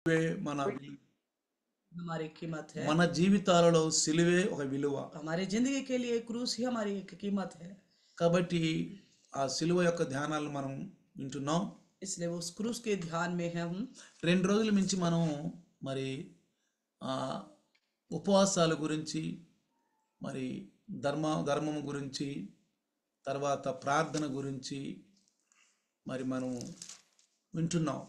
సిలువే మన हमारी कीमत है మన జీవితాలలో సిలువే ఒక విలువ हमारी जिंदगी के लिए क्रूस ही हमारी एक कीमत है కాబట్టి ఆ సిలువ యొక్క ధ్యానాలు మనం వింటున్నాం इसलिए उस क्रूस के ध्यान में हम రెండు రోజుల నుంచి మనం మరి ఆ, ఉపవాసాల గురించి మరి ధర్మ ధర్మం గురించి తర్వాత ప్రార్థన గురించి మరి మనం వింటున్నాం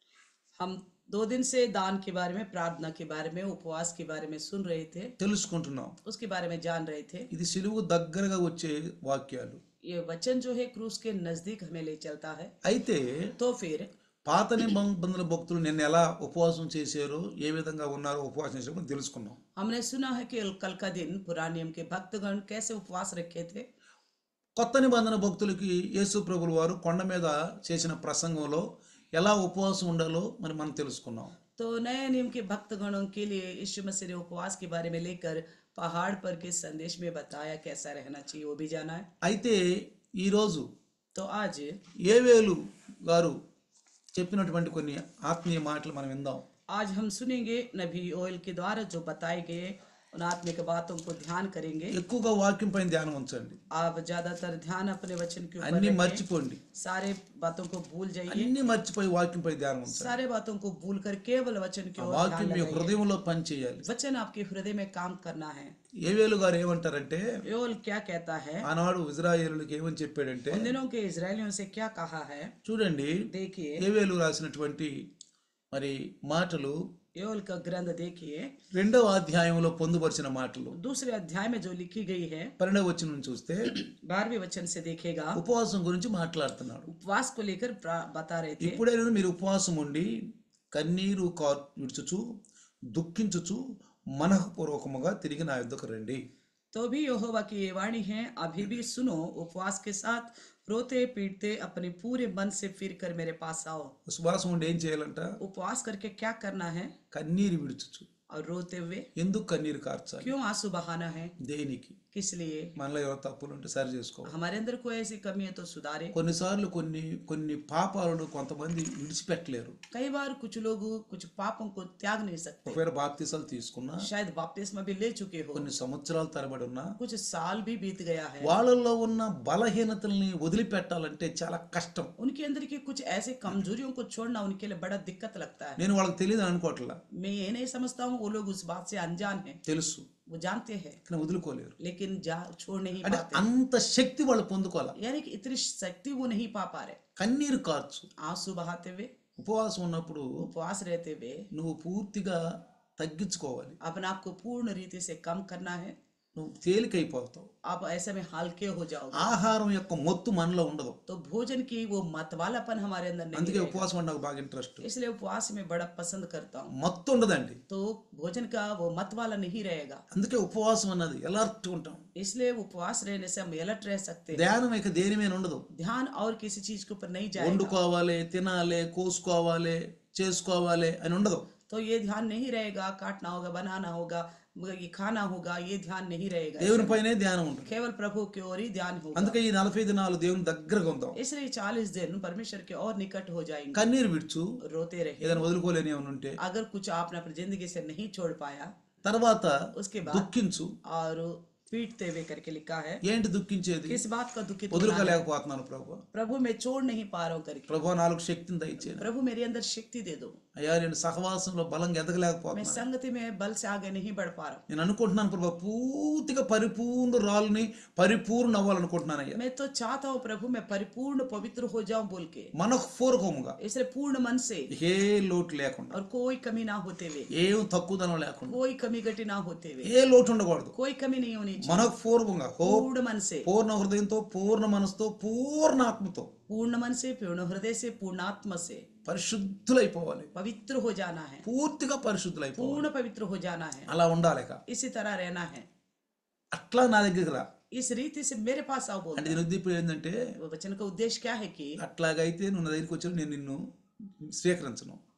हम दो दिन से दान के बारे में प्रार्थना के बारे में उपवास के बारे में सुन रहे थे తెలుసుకుంటున్నాం उसके बारे में जान रहे थे ఇది సిలువు దగ్గరగా వచ్చే వాక్యాలు ये वचन जो है क्रूस के नजदीक हमें ले चलता है అయితే तो फिर పాత నిబంధనల భక్తులు నిన్న ఎలా ఉపవాసం చేశారో ఏ విధంగా ఉన్నారో ఉపవాసం చేశారో మనం తెలుసుకున్నాం हमने सुना है कि कल का दिन पुराने नियम के भक्तगण कैसे उपवास रखे थे కొత్త నిబంధన భక్తులకి యేసు ప్రభుల వారు కొండ మీద చేసిన ప్రసంగంలో ఎలా ఉపవాసం ఉండాలో మరి మనం తెలుసుకున్నాం तो नए नियम के भक्तगणों के लिए यीशु मसीह ने उपवास के बारे में लेकर पहाड़ पर के संदेश में बताया कैसा रहना चाहिए वो भी जाना है అయితే ఈరోజు तो आज ఏవేలు గారు చెప్పినటువంటి కొన్ని ఆత్మీయ మాటలు మనం విందాం आज हम सुनेंगे नबी ओयल के द्वारा जो बताए गए उन आत्मिक बातों को ध्यान करेंगे ఎక్కువగా వాక్యం పైన ధ్యానం ఉంచండి आप ज्यादातर ध्यान अपने वचन के ऊपर అన్ని रखें। మర్చిపోండి सारे बातों को भूल जाइए అన్ని మర్చిపోయి వాక్యం పై ధ్యానం ఉంచండి सारे बातों को भूल कर केवल वचन की ओर వాక్యం ध्यान మీ लगाइए హృదయంలో పనిచేయాలి वचन आपके हृदय में काम करना है ఏవేలు గారు ఏమంటారంటే योल क्या कहता है ఆనాడు ఇజ్రాయేలుకి ఏమని చెప్పాడంటే उन दिनों के इसराइलियों से क्या कहा है చూడండి देखिए ఏవేలు రాసినటువంటి మరి మాటలు योल का ग्रंथ देखिए రెండవ అధ్యాయంలో పొందుపరిచిన మాటలు दूसरे अध्याय में जो लिखी गई है పన్నెండవ వచ్చిన చూస్తే बारहवें वचन से देखेगा ఉపవాసం గురించి మాట్లాడుతున్నాడు उपवास को लेकर प्रा- बता रहे थे ఇప్పుడైనా మీరు ఉపవాసం ఉండి కన్నీరు కా విడుచుచు దుఃఖించుచు మనఃపూర్వకముగా తిరిగి నా యుద్ధకు రండి तो भी यहोवा की ये वाणी है अभी भी सुनो उपवास के साथ रोते पीटते अपने पूरे मन से फिर कर मेरे पास आओ ఉపవాసం ఉండి ఏం చేయాలంట उपवास करके क्या करना है కన్నీరు విడుచుచు और रोते हुए ఎందుకు కన్నీరు కార్చాలి क्यों आंसू बहाना है దేనికి किस लिए మనలో ఎవరు తప్పులు ఉంటే సరి చేసుకోవాలి हमारे अंदर कोई ऐसी कमी है तो सुधारे కొన్నిసార్లు కొన్ని కొన్ని పాపాలను కొంతమంది విడిచిపెట్టలేరు कई बार कुछ लोग कुछ पापों को त्याग नहीं सकते ఒకవేళ బాప్తీసాలు తీసుకున్నా शायद बपतिस्मा भी ले चुके हो కొన్ని సంవత్సరాల తరబడి ఉన్నా कुछ साल भी बीत गया है వాళ్ళల్లో ఉన్న బలహీనతల్ని వదిలిపెట్టాలంటే చాలా కష్టం उनके अंदर की कुछ ऐसे कमजोरियों को छोड़ना उनके लिए बड़ा दिक्कत लगता है నేను వాళ్ళకి తెలియదు అనుకోవట్లా मैं ये नहीं समझता हूँ वो लोग उस बात से अनजान हैं తెలుసు वो जानते हैं కానీ వదులుకోలేరు लेकिन जा छोड़ नहीं అంటే पाते అంత శక్తి వాళ్ళు పొందుకోవాలి यानी कि इतनी शक्ति वो नहीं पा पा रहे కన్నీరు కార్చు आंसू बहाते हुए ఉపవాసం ఉన్నప్పుడు उपवास रहते हुए నువ్వు పూర్తిగా తగ్గించుకోవాలి अपने आप को पूर्ण रीति से कम करना है నువ్వు తేలికైపోతావు आप ऐसे में हल्के हो जाओगे ఆహారం యొక్క మొత్తు మనలో ఉండదు तो भोजन की वो मतवालापन हमारे अंदर नहीं అందుకే रहेगा। ఉపవాసం అంటే నాకు బాగా ఇంట్రెస్ట్ इसलिए उपवास में बड़ा पसंद करता हूँ మొత్తం ఉండదండి तो भोजन का वो मत वाला नहीं रहेगा అందుకే ఉపవాసం అన్నది ఎలర్ట్ ఉంటాం इसलिए उपवास रहने से हम अलर्ट रह सकते हैं ధ్యానం ఇక దేని మీద ఉండదు ध्यान और किसी चीज के ऊपर नहीं जाएगा వండుకోవాలి తినాలి కోసుకోవాలి చేసుకోవాలి అని ఉండదు तो ये ध्यान नहीं रहेगा काटना होगा बनाना होगा ये खाना होगा ये ध्यान नहीं रहेगा దేవుని పైనే ధ్యానం ఉంటుంది केवल प्रभु की ओर ही ध्यान होगा అందుకే ఈ నలభై దినాలు దేవుని దగ్గరగా ఉందాం इसलिए चालीस दिन परमेश्वर के और निकट हो जाएंगे కన్నీరు విడుచు रोते रहे ఏదైనా వదులుకోలేని ఏమైనా ఉంటే अगर कुछ आपने अपनी जिंदगी से नहीं छोड़ पाया తర్వాత उसके बाद దుఃఖించు और पीटते हुए करके लिखा है ఏంటి దుఃఖించేది किस बात का दुखित होना है? వదులుకోలేకపోతున్నాను ప్రభు प्रभु मैं छोड़ नहीं पा रहा हूँ करके ప్రభు నాలుగు శక్తిని దయచేయను प्रभु मेरे अंदर शक्ति दे दो అయ్యా నేను సహవాసంలో బలంగా मैं ఎదగలేకపోతున్నాను संगति में बल से आगे नहीं बढ़ पा रहा हूँ నేను అనుకుంటున్నాను ప్రభు పూర్తిగా పరిపూర్ణ రాళ్ళని పరిపూర్ణ అవ్వాలనుకుంటున్నాను అయ్యా मैं तो चाहता हूँ प्रभु मैं परिपूर्ण पवित्र हो जाऊं बोल के మనఃపూర్వకముగా इसलिए पूर्ण मन से ఏ లోటు లేకుండా और कोई कमी ना होते हुए ఏం తక్కువదనం లేకుండా कोई कमी घटी ना होते हुए ఏ లోటు ఉండకూడదు कोई कमी नहीं होनी चाहिए మనఃపూర్వకంగా హో पूर्ण मन से పూర్ణ హృదయంతో పూర్ణ మనసుతో పూర్ణ ఆత్మతో पूर्ण मन से पूर्ण हृदय से पूर्णात्मा से పరిశుద్ధులైపోవాలి पवित्र हो जाना है పూర్తిగా పరిశుద్ధులైపోవాలి पूर्ण पवित्र हो जाना है అలా ఉండాలి ఇక. इसी तरह रहना है అట్లా నా దగ్గరికి రా इस रीति से मेरे पास आओ बोल అంటే దీని ఉద్దేశం ఏంటంటే वचन का उद्देश्य क्या है कि అట్లాగైతే నువ్వు నా దగ్గరికి వచ్చి నేను నిన్ను స్వీకరించను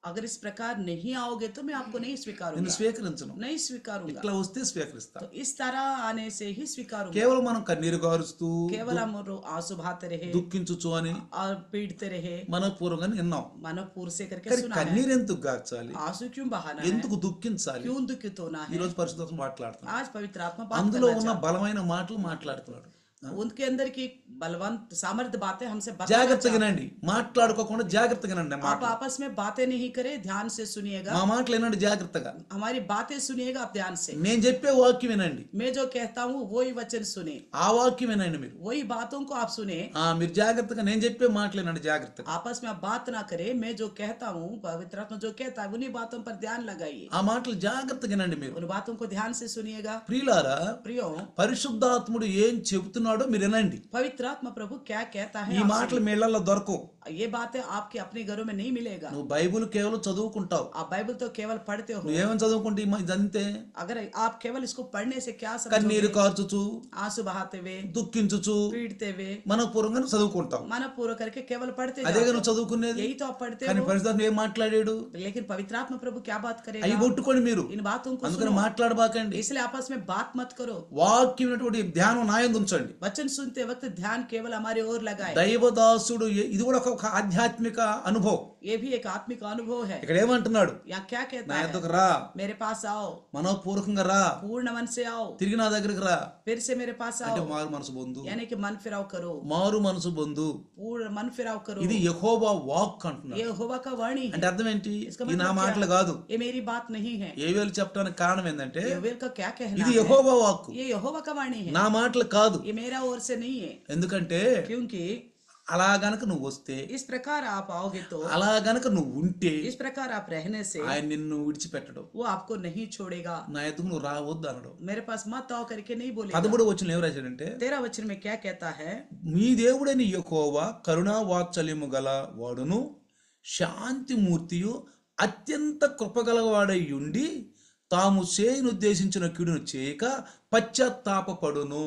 अगर इस प्रकार नहीं आओगे तो मैं आपको नहीं నిన్ను स्वीकारूंगा స్వీకరించను नहीं स्वीकारूंगा ఇట్లా వస్తే స్వీకరిస్తా तो इस तरह आने से ही स्वीकारूंगा కేవలం మనం కన్నీరు గారుస్తూ केवल हम रो- आंसू बहाते रहे దుఃఖించుచు అని और पीटते रहे మనపూర్వకంగా విన్నాం मनपूर से करके కానీ सुना है కన్నీరు ఎందుకు గార్చాలి आंसू क्यों बहाना है ఎందుకు దుఃఖించాలి क्यों दुखित होना ఈ है రోజు పరిశుద్ధం మాట్లాడుతున్నాం आज पवित्र आत्मा बात అందులో करना ఉన్న బలమైన మాటలు మాట్లాడుతున్నాడు चाहता- उनके अंदर की बलवंत सामर्थ्य बातें हमसे बताना జాగ్రత్తగా వినండి మాట్లాడుకోకుండా జాగ్రత్తగా వినండి आप మాట आपस में बातें नहीं करें ध्यान से सुनिएगा మా మాటలు వినండి జాగ్రత్తగా हमारी बातें सुनिएगा आप ध्यान से నేను చెప్పే వాక్యం వినండి मैं जो कहता हूँ वही वचन सुने ఆ వాక్యం వినండి మీరు वही बातों को आप सुने ఆ మీరు జాగ్రత్తగా నేను చెప్పే మాటలు వినండి జాగ్రత్తగా आपस में आप बात ना करें मैं जो कहता हूँ पवित्र आत्मा जो कहता है उन्हीं बातों पर ध्यान लगाइए ఆ మాటలు జాగ్రత్తగా వినండి మీరు उन बातों को ध्यान से सुनिएगा ప్రియులారా प्रियो పరిశుద్ధాత్ముడు ఏం చెబుతున్నాడో మీరు వినండి पवित्र आत्मा प्रभु क्या कहता है ఈ మాటలు మీ ఇళ్లలో దొరకవు ये बातें आपके अपने घरों में नहीं मिलेगा నువ్వు బైబిల్ కేవలం చదువుకుంటావు आप बाइबल तो केवल पढ़ते हो నువ్వేమని చదువుకుంటే ఈ మ- ఇదంతే अगर आप केवल इसको पढ़ने से क्या కన్నీరు समझोगे కార్చుచు आंसू बहाते हुए దుఃఖించుచు पीटते हुए మనపూర్వంగా చదువుకుంటావు मन पूरा करके केवल पढ़ते అదే जाओ నువ్వు చదువుకునేది यही तो आप पढ़ते కానీ हो పరిశుద్ధాత్మ ఏం మాట్లాడాడు लेकिन पवित्र आत्मा प्रभु क्या बात అవి करेगा కొట్టుకోండి మీరు इन बातों को అందుకని सुनो మాట్లాడబాకండి इसलिए आपस में बात मत करो వాక్యమైనటువంటి ధ్యానం నాయందు ఉంచండి वचन सुनते वक्त ध्यान केवल हमारे ओर लगाए దైవదాసుడు ఏ- ఇది కూడా ఒక ఆధ్యాత్మిక అనుభవం ये भी एक आत्मिक अनुभव है ఇక్కడ ఏమంటున్నాడు यहाँ क्या कहता నా है ఎద్దకు రా मेरे पास आओ మనోపూర్వకంగా రా पूर्ण मन से आओ తిరిగి నా దగ్గరికి రా फिर से मेरे पास అంటే आओ మారు మనసు బంధు यानी कि मन फिराव करो మారు మనసు బంధు पूर्ण मन फिराव करो ఇది యహోబా వాక్ అంటున్నాడు ये होवा का वाणी है అంటే అర్థం ఏంటి इसका ఈ నా मतलब మాటలు क्या? కాదు ये मेरी बात नहीं है ఏ వేలు చెప్పడానికి కారణం ఏంటంటే योवेल का क्या कहना ఇది है యహోబా వాక్కు ये यहोवा का वाणी है నా మాటలు కాదు ये मेरा ओर से नहीं है ఎందుకంటే क्योंकि అలా గనక నువ్వు వస్తే इस प्रकार आप आओगे तो అలా గనక నువ్వు ఉంటే इस प्रकार आप रहने से ఆయన నిన్ను విడిచిపెట్టడు वो आपको नहीं छोड़ेगा నా ఎదుగు నువ్వు రావద్దు అనడు मेरे पास मत आओ करके नहीं बोलेगा పదమూడు వచ్చిన ఏం రాశాడంటే तेरा वचन में क्या कहता है మీ దేవుడైన యెహోవా కరుణా వాత్సల్యము గల వాడును శాంతిమూర్తియు అత్యంత కృపగలవాడై ఉండి తాము చేయనుద్దేశించిన కీడును చేయక పశ్చాత్తాపపడును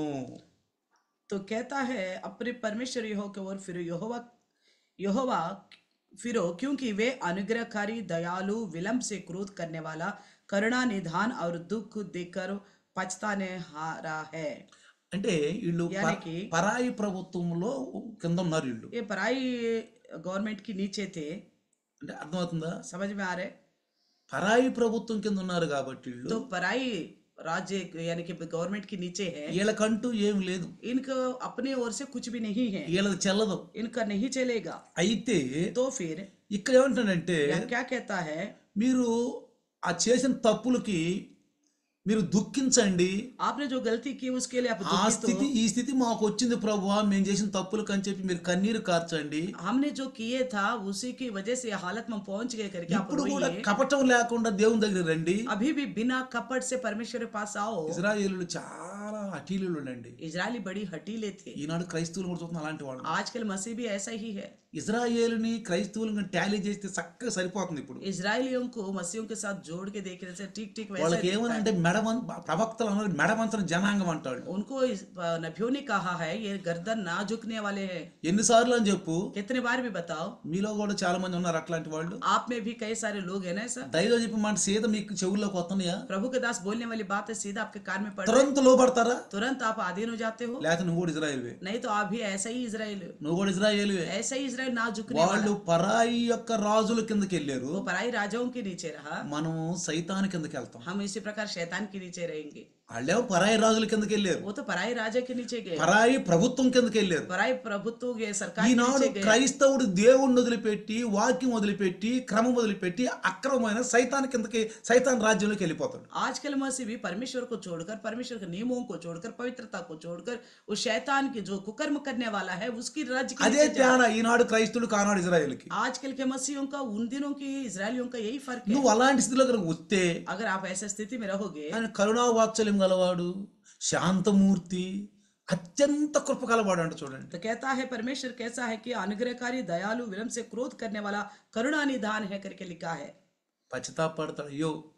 तो कहता है अपने परमेश्वर यहो के ओर फिरो यहोवा यहोवा फिरो क्योंकि वे अनुग्रहकारी दयालु विलंब से क्रोध करने वाला करुणा निधान और दुख देकर पछताने हारा है అంటే వీళ్ళు ప- యానికి పరాయి ప్రభుత్వంలో కింద ఉన్నారు వీళ్ళు ये पराई गवर्नमेंट के नीचे थे అంటే అర్థమవుతుందా समझ में आ रहे పరాయి ప్రభుత్వం కింద ఉన్నారు కాబట్టి వీళ్ళు तो पराई राज्य यानी कि गवर्नमेंट के नीचे है వీళ్ళకంటూ ఏం లేదు इनको अपने ओर से कुछ भी नहीं है వీళ్ళది చెల్లదు इनका नहीं चलेगा అయితే तो फिर ఇక్కడ ఏమంటాడంటే यह क्या कहता है మీరు ఆ చేసిన తప్పులకి మీరు దుఃఖించండి आपने जो गलती की उसके लिए आप ఆ दुखित స్థితి हो ఈ స్థితి మాకు వచ్చింది ప్రభు మేము చేసిన తప్పులకు అని చెప్పి మీరు కన్నీరు కార్చండి हमने जो किए था उसी की वजह से ये हालत में पहुंच गए करके आप ఇప్పుడు కూడా रोइए కపటం లేకుండా దేవుని దగ్గర రండి अभी भी बिना कपट से परमेश्वर के पास आओ ఇజ్రాయేలు చాలా అటీలు అండి इजरायली बड़ी हटीले थे ఈనాడు క్రైస్తవులు కూడా చూస్తున్న అలాంటి వాళ్ళు आजकल मसीह भी ऐसा ही है ఇజ్రాయేలుని క్రైస్తవులను టాలీ చేస్తే చక్కగా సరిపోతుంది ఇప్పుడు इसराइलियों को मसीहों के साथ जोड़ के देखने से ठीक ठीक वैसा వాళ్ళకి ही दिखता है। ఏమనంటే మెడవం ప్రవక్తలు అన్నారు మెడవంచన జనాంగం అంటాడు उनको इस नबियों ने कहा है ये गर्दन ना झुकने वाले हैं ఎన్నిసార్లు అని చెప్పు कितने बार भी बताओ మీలో కూడా చాలా మంది ఉన్నారు అట్లాంటి వాళ్ళు आप में भी కई सारे लोग हैं ना ऐसा దైవం చెప్పి మాట సీత మీకు చెవుల్లోకి వస్తున్నాయా प्रभु के दास बोलने वाली बात है सीधा आपके कान में पड़ తురంత లోపడతారా तुरंत आप अधीन हो जाते हो లేకపోతే నువ్వు కూడా ఇజ్రాయేల్వే नहीं तो आप भी ऐसा ही इसराइल నువ్వు కూడా ఇజ్రాయేల్వే ऐसा ही इसराइल ना झुकने वाला వాళ్ళు పరాయి యొక్క రాజుల కిందకి వెళ్ళారు वो पराई राजाओं के नीचे रहा మనం సైతాన్ కిందకి వెళ్తాం हम इसी प्रकार शैतान के नीचे रहेंगे వాళ్ళేమో పరాయి రాజుల కిందకి వెళ్ళారు वो तो पराई राजा के नीचे गए పరాయి ప్రభుత్వం కిందకి వెళ్ళారు पराई प्रभुत्व गए सरकार के ఈనాడు नीचे गए క్రైస్తవుడు దేవుణ్ణి వదిలిపెట్టి వాక్యం వదిలిపెట్టి క్రమం వదిలిపెట్టి అక్రమమైన సైతాన్ కిందకి సైతాన్ రాజ్యంలోకి వెళ్ళిపోతాడు आजकल मसीह भी परमेश्वर को छोड़कर परमेश्वर के नियमों को छोड़कर पवित्रता को छोड़कर उस शैतान की जो कुकर्म करने वाला है उसकी राज्य के అదే नीचे जा తేడా ఈనాడు క్రైస్తుడు కానాడు ఇజ్రాయేల్కి आजकल के मसीहों का उन दिनों की इसराइलियों का यही फर्क है నువ్వు అలాంటి స్థితిలో కనుక వస్తే अगर आप ऐसा स्थिति में रहोगे ఆయన కరుణా వాత్సల్యం గలవాడు శాంతమూర్తి అత్యంత కృప గలవాడు అంట చూడండి तो कहता है परमेश्वर कैसा है कि अनुग्रहकारी दयालु विलंब से क्रोध करने वाला करुणा निधान है करके लिखा है పశ్చాత్తాపడతాడు అయ్యో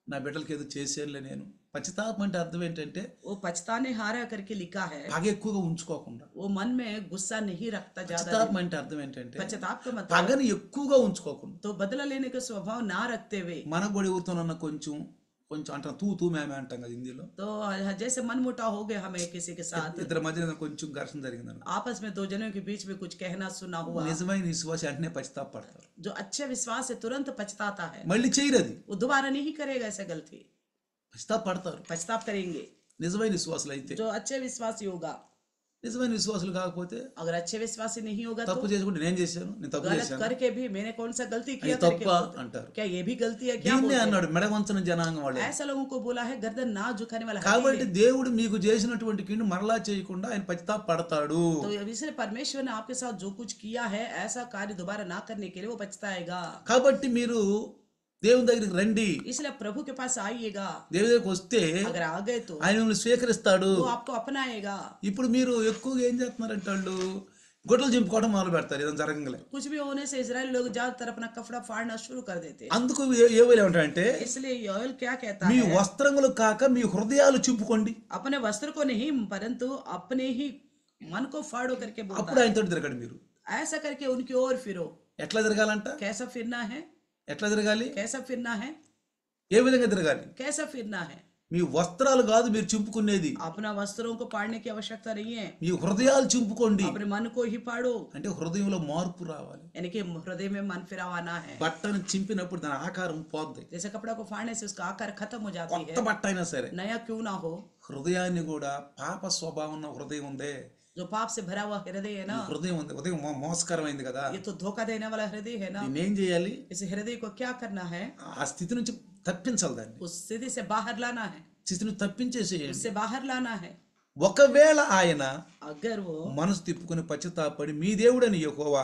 నా బిడ్డలకి ఏదో చేసేయాలే నేను పశ్చాత్తాపం అంటే అర్థం ఏంటంటే वो पछताने हारा करके लिखा है పగ ఎక్కువగా ఉంచుకోకుండా वो मन में गुस्सा नहीं रखता ज्यादा పశ్చాత్తాపం అంటే అర్థం ఏంటంటే पश्चाताप का मतलब పగని ఎక్కువగా ఉంచుకోకుండా तो बदला लेने का स्वभाव ना रखते हुए మన కూడా ఎవరితోనన్నా కొంచెం కొంచెం అంటాం తూ తూ మేమే అంటాం కదా హిందీలో तो जैसे मन मुटाव हो गया हमें किसी के साथ ఇద్దరి మధ్య ఏదైనా కొంచెం ఘర్షణ జరిగిందన్న आपस में दो जनों के बीच में कुछ कहना सुना हुआ నిజమైన విశ్వాసం వెంటనే పశ్చాత్తాపడతారు जो अच्छे विश्वास से तुरंत पछताता है మళ్ళీ చేయరు అది वो दोबारा नहीं करेगा ऐसा गलती పశ్చాత్తాపడతారు पछताप करेंगे నిజమైన విశ్వాసులు అయితే जो अच्छे विश्वासी होगा నిజమైన విశ్వాసులు కాకపోతే अगर अच्छे विश्वासी नहीं होगा तो తప్పు చేసుకుంటే నేను చేశాను నేను తప్పు गलत చేశాను करके भी मैंने कौन सा गलती అది किया करके తప్ప बोलते हैं। అంటారు क्या ये भी गलती है क्या దీన్నే बोलते हैं? అన్నాడు మెడవంచన జనాంగం వాళ్ళు ऐसा लोगों को बोला है गर्दन ना झुकाने वाला हड्डी కాబట్టి దేవుడు మీకు చేసినటువంటి కిండు మరలా చేయకుండా ఆయన పశ్చాత్తాపడతాడు तो इसलिए परमेश्वर ने आपके साथ जो कुछ किया है ऐसा कार्य दोबारा ना करने के लिए वो पछताएगा కాబట్టి మీరు దేవుని దగ్గరికి రండి इसलिए प्रभु के पास आइएगा దేవుని దగ్గరికి వస్తే अगर आ गए तो ఆయన మిమ్మల్ని స్వీకరిస్తాడు वो आपको अपनाएगा ఇప్పుడు మీరు ఎక్కువగా ఏం చేస్తున్నారంటే వాళ్ళు గొడ్డలు చింపుకోవడం మొదలు పెడతారు ఏదైనా జరగలే कुछ भी होने से इसराइल लोग ज्यादातर अपना कपड़ा फाड़ना शुरू कर देते हैं అందుకు ఏ- ఏవైనా ఏమంటారంటే इसलिए योएल क्या कहता మీ है వస్త్రములు కాక మీ హృదయాలు చింపుకోండి अपने वस्त्र को नहीं परंतु अपने ही मन को फाड़ो करके बोलता అప్పుడు ఆయనతో తిరగండి మీరు है ऐसा करके उनकी ओर फिरो ఎట్లా తిరగాలంట कैसा फिरना है ఎట్లా తిరగాలి कैसा फिरना है ఏ విధంగా తిరగాలి कैसा फिरना है మీ వస్త్రాలు కాదు మీరు చింపుకునేది अपना वस्त्रों को फाड़ने की आवश्यकता नहीं है మీ హృదయాలు చింపుకోండి अपने मन को ही फाड़ो అంటే హృదయంలో మార్పు రావాలి यानी कि हृदय में मन फिरावाना है బట్టను చింపినప్పుడు దాని ఆకారం పోద్ది जैसे कपड़ा को फाड़ने से उसका आकार खत्म हो जाती కొత్త है బట్ట అయినా సరే नया क्यों ना हो హృదయాన్ని కూడా పాప స్వభావం ఉన్న హృదయం ఉందే जो पाप से भरा हुआ हृदय है ना హృదయం ఉంది హృదయం మో- మోసకరమైంది కదా ये तो धोखा देने वाला हृदय है ना దీన్ని ఏం చేయాలి इस हृदय को क्या करना है ఆ స్థితి నుంచి తప్పించాలి దాన్ని उस स्थिति से बाहर लाना है స్థితిని తప్పించేసేయండి उससे बाहर लाना है ఒకవేళ ఆయన अगर वो మనసు తిప్పుకుని పశ్చాత్తాపడి మీ దేవుడని యెహోవా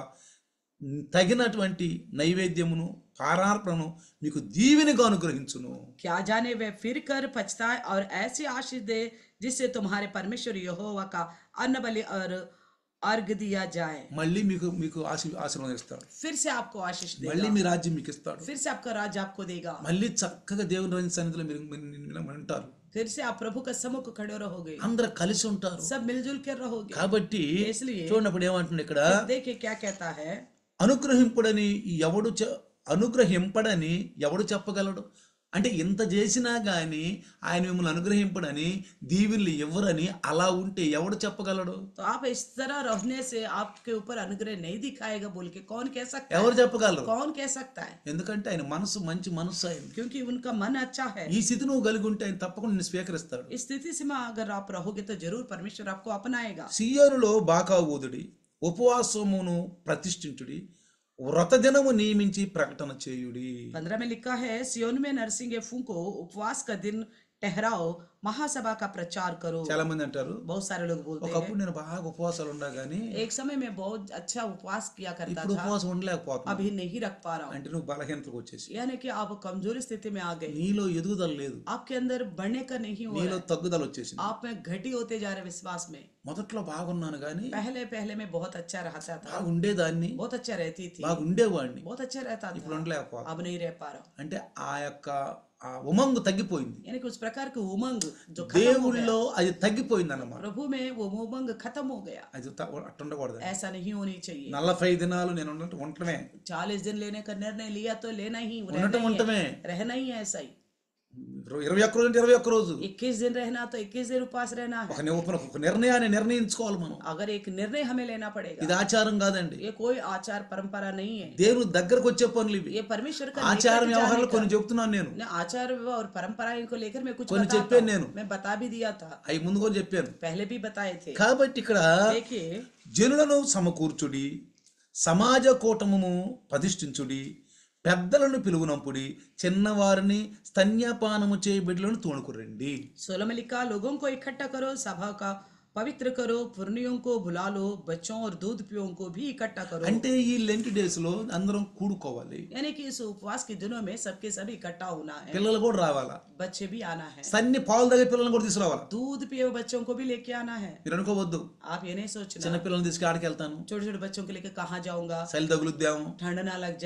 తగినటువంటి నైవేద్యమును పారార్పణను మీకు దీవెనిగా అనుగ్రహించును क्या जाने वे फिर कर पछताए और ऐसी आशीष दे जिससे तुम्हारे परमेश्वर यहोवा का अन्न बलि और अर्घ दिया जाए మళ్ళీ మీకు మీకు ఆశీ ఆశీర్వాదం ఇస్తాడు फिर से आपको आशीष देगा మళ్ళీ మీ రాజ్యం మీకు ఇస్తాడు फिर से आपका राज आपको देगा మళ్ళీ చక్కగా దేవుని రాజ్య సన్నిధిలో మీరు మీరు ఉంటారు फिर से आप प्रभु का सम्मुख खड़े रहोगे అందరు కలిసి ఉంటారు सब मिलजुल कर रहोगे కాబట్టి इसलिए చూడనప్పుడు ఏమంటుంది ఇక్కడ देखिए क्या कहता है అనుగ్రహింపుడని ఎవడు చె- అనుగ్రహింపడని ఎవడు చెప్పగలడు అంటే ఇంత చేసినా గాని ఆయన మిమ్మల్ని అనుగ్రహింపడని దీవెనలు ఇవ్వరని అలా ఉంటే ఎవడు చెప్పగలడు तो आप इस तरह रहने से आपके ऊपर अनुग्रह नहीं दिखाएगा बोल के कौन कह सकता है ఎవరు చెప్పగలరు कौन कह सकता है ఎందుకంటే ఆయన మనసు మంచి మనసు ఆయన क्योंकि उनका मन अच्छा है ఈ స్థితి నువ్వు కలిగి ఉంటే ఆయన తప్పకుండా నిన్ను స్వీకరిస్తాడు इस स्थिति से में अगर आप रहोगे तो जरूर परमेश्वर आपको अपनाएगा సియోనులో బాకావూదుడి ఉపవాసమును ప్రతిష్ఠించుడి వ్రతదినము నియమించి ప్రకటన చేయుడి पंद्रह में लिखा है सियोन में नरसिंह फूको उपवास का दिन ठहराओ महासभा का प्रचार करो చాలా మంది అంటారు बहुत सारे लोग बोलते हैं ఒకప్పుడు నేను బాగా ఉపవాసాలు ఉండా గానీ एक समय में बहुत अच्छा उपवास किया करता ఇప్పుడు था ఉపవాసం ఉండలేకపోతున్నా अभी नहीं रख पा रहा हूँ అంటే నువ్వు బలహీనతకు వచ్చేసి यानी कि आप कमजोरी स्थिति में आ गए నీలో ఎదుగుదల లేదు आपके अंदर बढ़ने का नहीं हुआ నీలో తగ్గుదల వచ్చేసింది आप में घटी होते जा रहे विश्वास में మొదట్లో బాగున్నాను కానీ पहले पहले में बहुत अच्छा रहता था బాగా ఉండేదాన్ని बहुत अच्छा रहती थी బాగా ఉండేవాడిని बहुत अच्छा रहता ఇప్పుడు था ఉండలేకపోతున్నా अब नहीं रह पा रहा అంటే ఆ యొక్క ఆ ఉమంగు తగ్గిపోయింది यानी कि उस प्रकार के उमंग जो खत्म हो गया దేవుళ్ళలో అది తగ్గిపోయింది అన్నమాట प्रभु में वो उमंग खत्म हो गया అది త- అట్ట ఉండకూడదు ऐसा नहीं होनी चाहिए నలభై దినాలు నేను ఉన్నట్టు ఉండటమే चालीस दिन लेने का निर्णय लिया तो लेना ही रहना ఉండటం ही ఉండటమే है रहना ही है ऐसा ही ఇరవై ఒక్క రోజు అంటే ఇరవై ఒక్క రోజు इक्कीस दिन रहना तो इक्कीस दिन उपास रहना है ఒక ని- ఒక నిర్ణయాన్ని నిర్ణయించుకోవాలి మనం अगर एक निर्णय हमें लेना पड़ेगा ఇది ఆచారం కాదండి ये कोई आचार परंपरा नहीं है దేవుని దగ్గరకు వచ్చే పనులు ఇవి ये परमेश्वर का ఆచారం लेकर వ్యవహారాలు जाने కొన్ని చెప్తున్నాను నేను का- आचार और परंपरा इनको लेकर मैं कुछ కొన్ని बताता చెప్పాను हूं। నేను मैं बता भी दिया था అవి ముందు కూడా చెప్పాను पहले भी बताए थे కాబట్టి ఇక్కడ देखिए జనులను సమకూర్చుడి సమాజ కూటమును ప్రతిష్ఠించుడి పెద్దలను పిలుగునంపుడి చిన్నవారిని స్తన్యపానము చేయ బిడ్డలను తోడుకురండి सोलह में लिखा लोगों को इकट्ठा करो सभा का पवित्र करो पुर्णियों को बुला लो बच्चों और दूध पियों को भी इकट्ठा करो అంటే ఈ లెంట్ డేస్ లో అందరం కూడుకోవాలి यानी कि इस उपवास के दिनों में सबके सब इकट्ठा होना है పిల్లలు కూడా రావాలా बच्चे भी आना है సన్ని పాలు దగ్గర పిల్లల్ని కూడా తీసుకురావాలా दूध पिए हुए बच्चों को भी लेके आना है మీరు అనుకోవద్దు आप ये नहीं सोचना చిన్న పిల్లల్ని తీసుకు ఆడికి వెళ్తాను छोटे छोटे बच्चों को लेकर कहाँ जाऊंगा చలి తగులుద్దాము ठंड ना लग जाए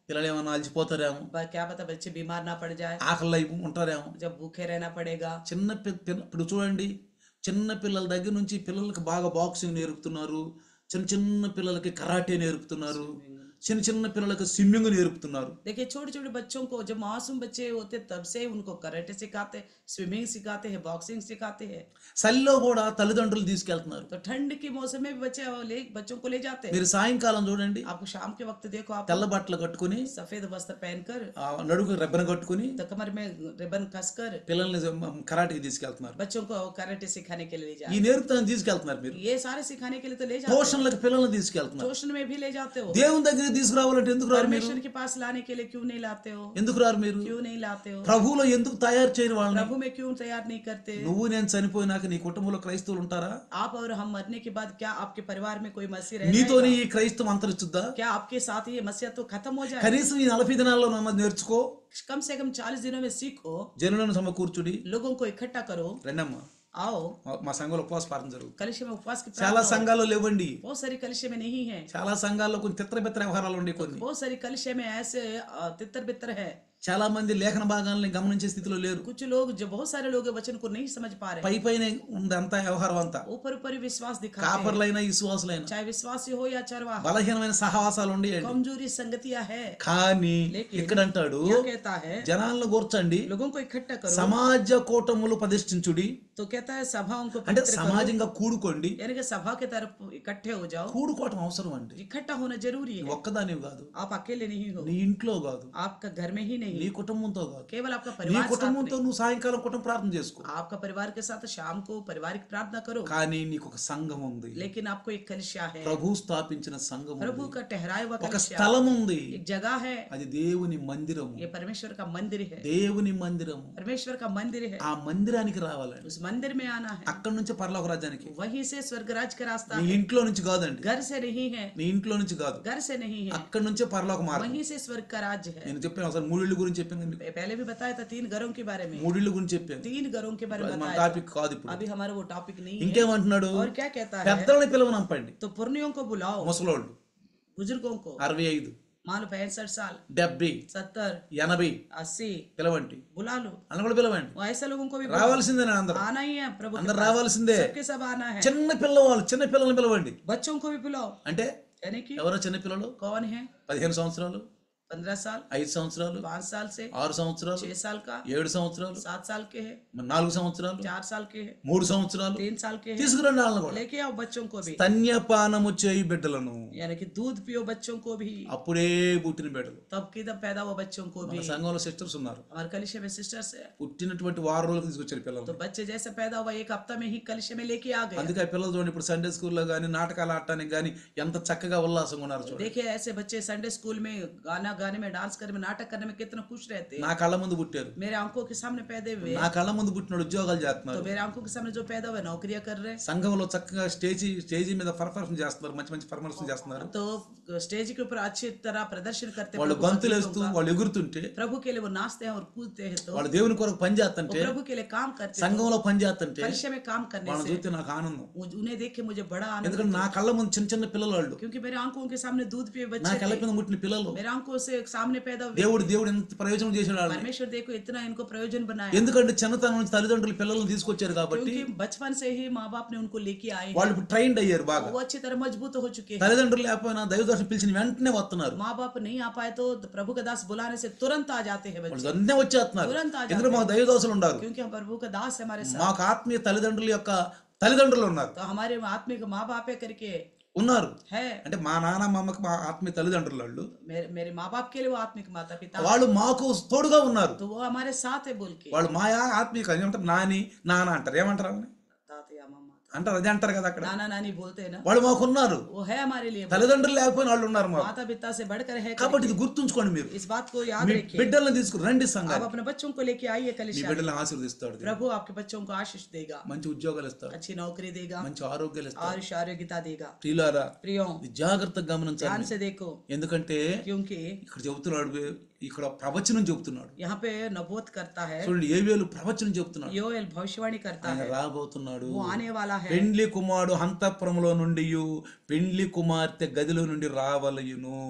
పిల్లలు ఏమైనా అలసిపోతారేమో ब- क्या पता बच्चे बीमार ना पड़ जाए ఆకలి అయి ఉంటారేమో जब भूखे रहना पड़ेगा చిన్న పి- పిల్ల- ఇప్పుడు చూడండి చిన్న పిల్లల దగ్గర నుంచి పిల్లలకి బాగా బాక్సింగ్ నేర్పుతున్నారు చిన్న చిన్న పిల్లలకి కరాటే నేర్పుతున్నారు చిన్న చిన్న పిల్లలకి స్విమ్మింగ్ నేర్పుతున్నారు देखिए छोटे छोटे बच्चों को जब मासूम बच्चे होते तब से उनको कराटे सिखाते स्विमिंग सिखाते हैं बॉक्सिंग सिखाते हैं చలిలో కూడా తల్లిదండ్రులు తీసుకెళ్తున్నారు तो ठंड के मौसम में भी बच्चे वो ले बच्चों को ले जाते हैं మీరు సాయంకాలం చూడండి आपको शाम के वक्त देखो आप తెల్ల బట్టలు కట్టుకుని सफेद वस्त्र पहनकर ఆ నడుగు రెబ్బన కట్టుకుని तो कमर में रिबन कसकर పిల్లల్ని కరాటేకి తీసుకెళ్తున్నారు बच्चों को कराटे सिखाने के लिए ले ఈ जाते నేర్పుతాన్ని తీసుకెళ్తున్నారు మీరు ये सारे सिखाने के लिए तो ले जाते ట్యూషన్లకు పిల్లల్ని తీసుకెళ్తున్నారు ट्यूशन में भी ले जाते हो దేవుని దగ్గర తీసుకురావాలంటే ఎందుకు రారు మీరు परमेश्वर के पास लाने के लिए क्यों नहीं लाते हो ఎందుకు రారు మీరు क्यों नहीं लाते हो ప్రభువులో ఎందుకు తయారు చేయని వాళ్ళని प्रभु में क्यों तैयार नहीं करते నువ్వు నేను చనిపోయినాక నీ కుటుంబంలో క్రైస్తవులు ఉంటారా आप और हम मरने के बाद क्या आपके परिवार में कोई मसीह रह నీతోనే ఈ క్రైస్తవం అంతరిస్తుద్దా क्या आपके साथ ये मसीह तो खत्म हो जाए కనీసం ఈ నలభై దినాల్లో నమ్మది నేర్చుకో कम से कम चालीस दिनों में सीखो జనులను సమకూర్చుడి लोगों को इकट्ठा करो రెండమ్మా आओ మా- మా సంఘంలో ఉపవాస ప్రార్థన జరుగుతుంది कलिशे में उपवास की చాలా प्रार्थना हो। సంఘాల్లో లేవండి बहुत सारी कलिशे में नहीं है చాలా సంఘాల్లో కొన్ని తిత్ర బిత్ర వ్యవహారాలు ఉండే కొన్ని बहुत सारी कलिशे में ऐसे अ, तितर बितर है చాలా మంది లేఖన భాగాలని గమనించే స్థితిలో లేరు कुछ लोग जो बहुत सारे लोग वचन को नहीं समझ पा रहे పై పైన ఉంది అంతా వ్యవహారం అంతా ऊपर ऊपर ही विश्वास दिखाते हैं కాపర్లైనా విశ్వాసులైనా चाहे विश्वासी हो या चरवाहा బలహీనమైన సహవాసాలు ఉండేయండి कमजोरी संगतियां है కానీ లేకిన్ ఇక్కడ అంటాడు क्या कहता है జనాలను కూర్చండి लोगों को इकट्ठा करो సమాజ కూటములు ప్రతిష్ఠించుడి तो कहता है सभाओं को అంటే पवित्र करो సమాజంగా కూడుకోండి यानी कि सभा के तरफ इकट्ठे हो जाओ కూడుకోవటం అవసరం అండి इकट्ठा होना जरूरी है ఒక్కదానివి కాదు आप अकेले नहीं हो నీ ఇంట్లో కాదు आपका घर में ही नहीं నీ కుటుంబంతో కాదు केवल आपका నీ परिवार साथ కుటుంబంతో నువ్వు సాయంకాలం కుటుంబ ప్రార్థన చేసుకో में। आपका परिवार के साथ शाम को पारिवारिक प्रार्थना करो కానీ నీకు ఒక సంఘం ఉంది लेकिन आपको एक कलिशा है ప్రభు స్థాపించిన సంఘం प्रभु ఉంది का ठहराया हुआ ఒక कलिशा స్థలం ఉంది एक जगह है అది దేవుని మందిరము ये परमेश्वर का मंदिर है దేవుని మందిరము परमेश्वर का मंदिर है ఆ మందిరానికి రావాలండి उस मंदिर में आना है అక్కడి నుంచి పరలోక రాజ్యానికి वहीं से स्वर्गराज का रास्ता నీ है ఇంట్లో నుంచి కాదండి घर से नहीं है నీ ఇంట్లో నుంచి కాదు घर से नहीं है అక్కడి నుంచే పరలోక మార్గం वहीं से स्वर्ग का राज्य है నేను చెప్పాను అసలు మూడిళ్ళు గురించి చెప్పాను కదా మీకు. पहले भी बताया था तीन घरों के बारे में మూడిళ్ళు గురించి చెప్పాను तीन घरों के बारे में అది మన बताया టాపిక్ కాదు ఇప్పుడు अभी हमारा वो टॉपिक नहीं है ఇంకేమంటున్నాడు और क्या कहता है పెద్దలని పిలవనంపండి तो पुर्णियों को बुलाओ ముసలోళ్ళు बुजुर्गों को అరవై ఐదు मान लो पैंसठ साल డెబ్బై सत्तर ఎనభై अस्सी పిలవండి बुला लो అని కూడా పిలవండి वो ऐसे लोगों को भी बुलाओ। రావాల్సిందే అందరూ आना ही है प्रभु के అందరు पास। రావాల్సిందే सबके सब आना है చిన్న పిల్లవాళ్ళు చిన్న పిల్లల్ని పిలవండి बच्चों को भी बुलाओ అంటే यानी कि ఎవరో చిన్న పిల్లలు कौन है పదిహేను సంవత్సరాలు पंद्रह साल ఐదు సంవత్సరాలు पाँच साल से ఆరు సంవత్సరాలు छह साल का ఏడు సంవత్సరాలు सात साल के है మరి నాలుగు సంవత్సరాలు चार साल के है మూడు సంవత్సరాలు तीन साल के है తీసుకురండి వాళ్ళని కూడా लेके आओ बच्चों को भी స్తన్యపానము చేయి బిడ్డలను यानी कि दूध पियो बच्चों को भी అప్పుడే పుట్టిన బిడ్డలు तब किधर पैदा हुआ बच्चों को भी మన సంఘంలో సిస్టర్స్ ఉన్నారు हमारे कलिशे में सिस्टर्स है పుట్టినటువంటి వారం రోజులకు తీసుకొచ్చారు పిల్లలు तो बच्चे जैसे पैदा हुआ एक हफ्ता में ही कलिशे में लेके आ गए అందుకే ఆ పిల్లలు చూడండి ఇప్పుడు సండే స్కూల్లో కానీ నాటకాలు ఆడటానికి కానీ ఎంత చక్కగా ఉల్లాసంగా ఉన్నారు చూడండి देखिए ऐसे बच्चे संडे स्कूल में गाना गाने में डांस करने में नाटक करने में कितना खुश रहते हैं నా కళ్ళ ముందు పుట్టారు मेरे आंखों के सामने पैदा हुए నా కళ్ళ ముందు పుట్టిన ఉద్యోగాలు तो చేస్తున్నారు मेरे आंखों के सामने जो पैदा हुए नौकरियां कर रहे हैं సంఘంలో చక్కగా స్టేజీ స్టేజీ మీద పర్ఫార్మెన్స్ చేస్తున్నారు మంచి మంచి పర్ఫార్మెన్స్ చేస్తున్నారు तो स्टेज के ऊपर अच्छी तरह प्रदर्शन करते हैं వాళ్ళు प्रभु का గంతులు गीतों వేస్తూ का। వాళ్ళు ఎగురుతుంటే प्रभु के लिए वो नाचते हैं और कूदते हैं तो వాళ్ళు దేవుని కొరకు పని वो చేస్తుంటే प्रभु के लिए काम करते हैं సంఘంలో పని చేస్తుంటే कलिशे में काम करने వాళ్ళని से చూస్తే నాకు ఆనందం मुझ- उन्हें देख के मुझे बड़ा आनंद ఎందుకంటే నా కళ్ళ ముందు చిన్న చిన్న పిల్లలు వాళ్ళు क्योंकि मेरे आंखों के सामने दूध पिए నా बच्चे కళ్ళ थे। కింద పుట్టిన పిల్లలు मेरे आंखों से सामने पैदा हुए దేవుడు దేవుడు ఎంత ప్రయోజనం చేశాడు వాళ్ళని परमेश्वर देखो इतना इनको प्रयोजन बनाया ఎందుకంటే చిన్నతనం నుంచి తల్లిదండ్రులు పిల్లల్ని తీసుకొచ్చారు కాబట్టి क्योंकि बचपन से ही माँ बाप ने उनको लेके आए हैं వాళ్ళు ఇప్పుడు ట్రైన్డ్ అయ్యారు బాగా वो अच्छी तरह मजबूत हो चुके हैं తల్లిదండ్రులు లేకపోయినా దైవదర్శనం పిలిచిన వెంటనే వస్తున్నారు माँ बाप नहीं आ पाए तो प्रभु का दास बुलाने से तुरंत आ जाते हैं बच्चे వాళ్ళు వెంటనే వచ్చేస్తున్నారు तुरंत आ ఎందుకంటే మాకు దైవదాసులు ఉన్నారు क्योंकि हम प्रभु का दास है हमारे साथ మాకు ఆత్మీయ తల్లిదండ్రుల యొక్క తల్లిదండ్రులు ఉన్నారు तो हमारे आत्मिक माँ बाप है करके ఉన్నారు है అంటే మా నాన్న మా అమ్మకి మా ఆత్మీయ తల్లిదండ్రులు వాళ్ళు मेरे मेरे माँ बाप के लिए वो आत्मिक माता पिता వాళ్ళు మాకు తోడుగా ఉన్నారు तो वो हमारे साथ है बोल के వాళ్ళు మా ఆత్మీయ ఏమంటారు నాని నాన్న అంటారు ఏమంటారు వాళ్ళని? ताते या मामा అంటారు అదే అంటారు కదా అక్కడ नाना नानी बोलते हैं ना వాళ్ళు మాకు ఉన్నారు वो है हमारे लिए తల్లిదండ్రులు లేకపోయినా వాళ్ళు ఉన్నారు మాకు माता पिता से बढ़कर है కాబట్టి ఇది గుర్తుంచుకోండి మీరు इस बात को याद మీ रखिए బిడ్డలను తీసుకుని రండి आप సంఘాలు अपने बच्चों को लेके आइए మీ कलिशा బిడ్డలను ఆశీర్వదిస్తాడు దేవుడు. प्रभु आपके बच्चों को आशीष देगा మంచి ఉద్యోగాలు ఇస్తాడు अच्छी नौकरी देगा మంచి ఆరోగ్యాలు ఇస్తాడు आयुष आरोग्यता देगा ప్రియులారా प्रियो ఇది జాగ్రత్తగా గమనించాలి ध्यान से देखो ఎందుకంటే क्योंकि ఇక్కడ చెబుతున్నాడు ఇక్కడ ప్రవచనం చెబుతున్నాడు यहाँ पे नबोध करता है చూడండి ఏ వేలు ప్రవచనం చెబుతున్నాడు योएल भविष्यवाणी करता ఆయన है రాబోతున్నాడు वो आने वाला है పెండ్లి కుమారుడు హంతపురములో నుండి పెండ్లి కుమార్తె గదిలో నుండి రావలయును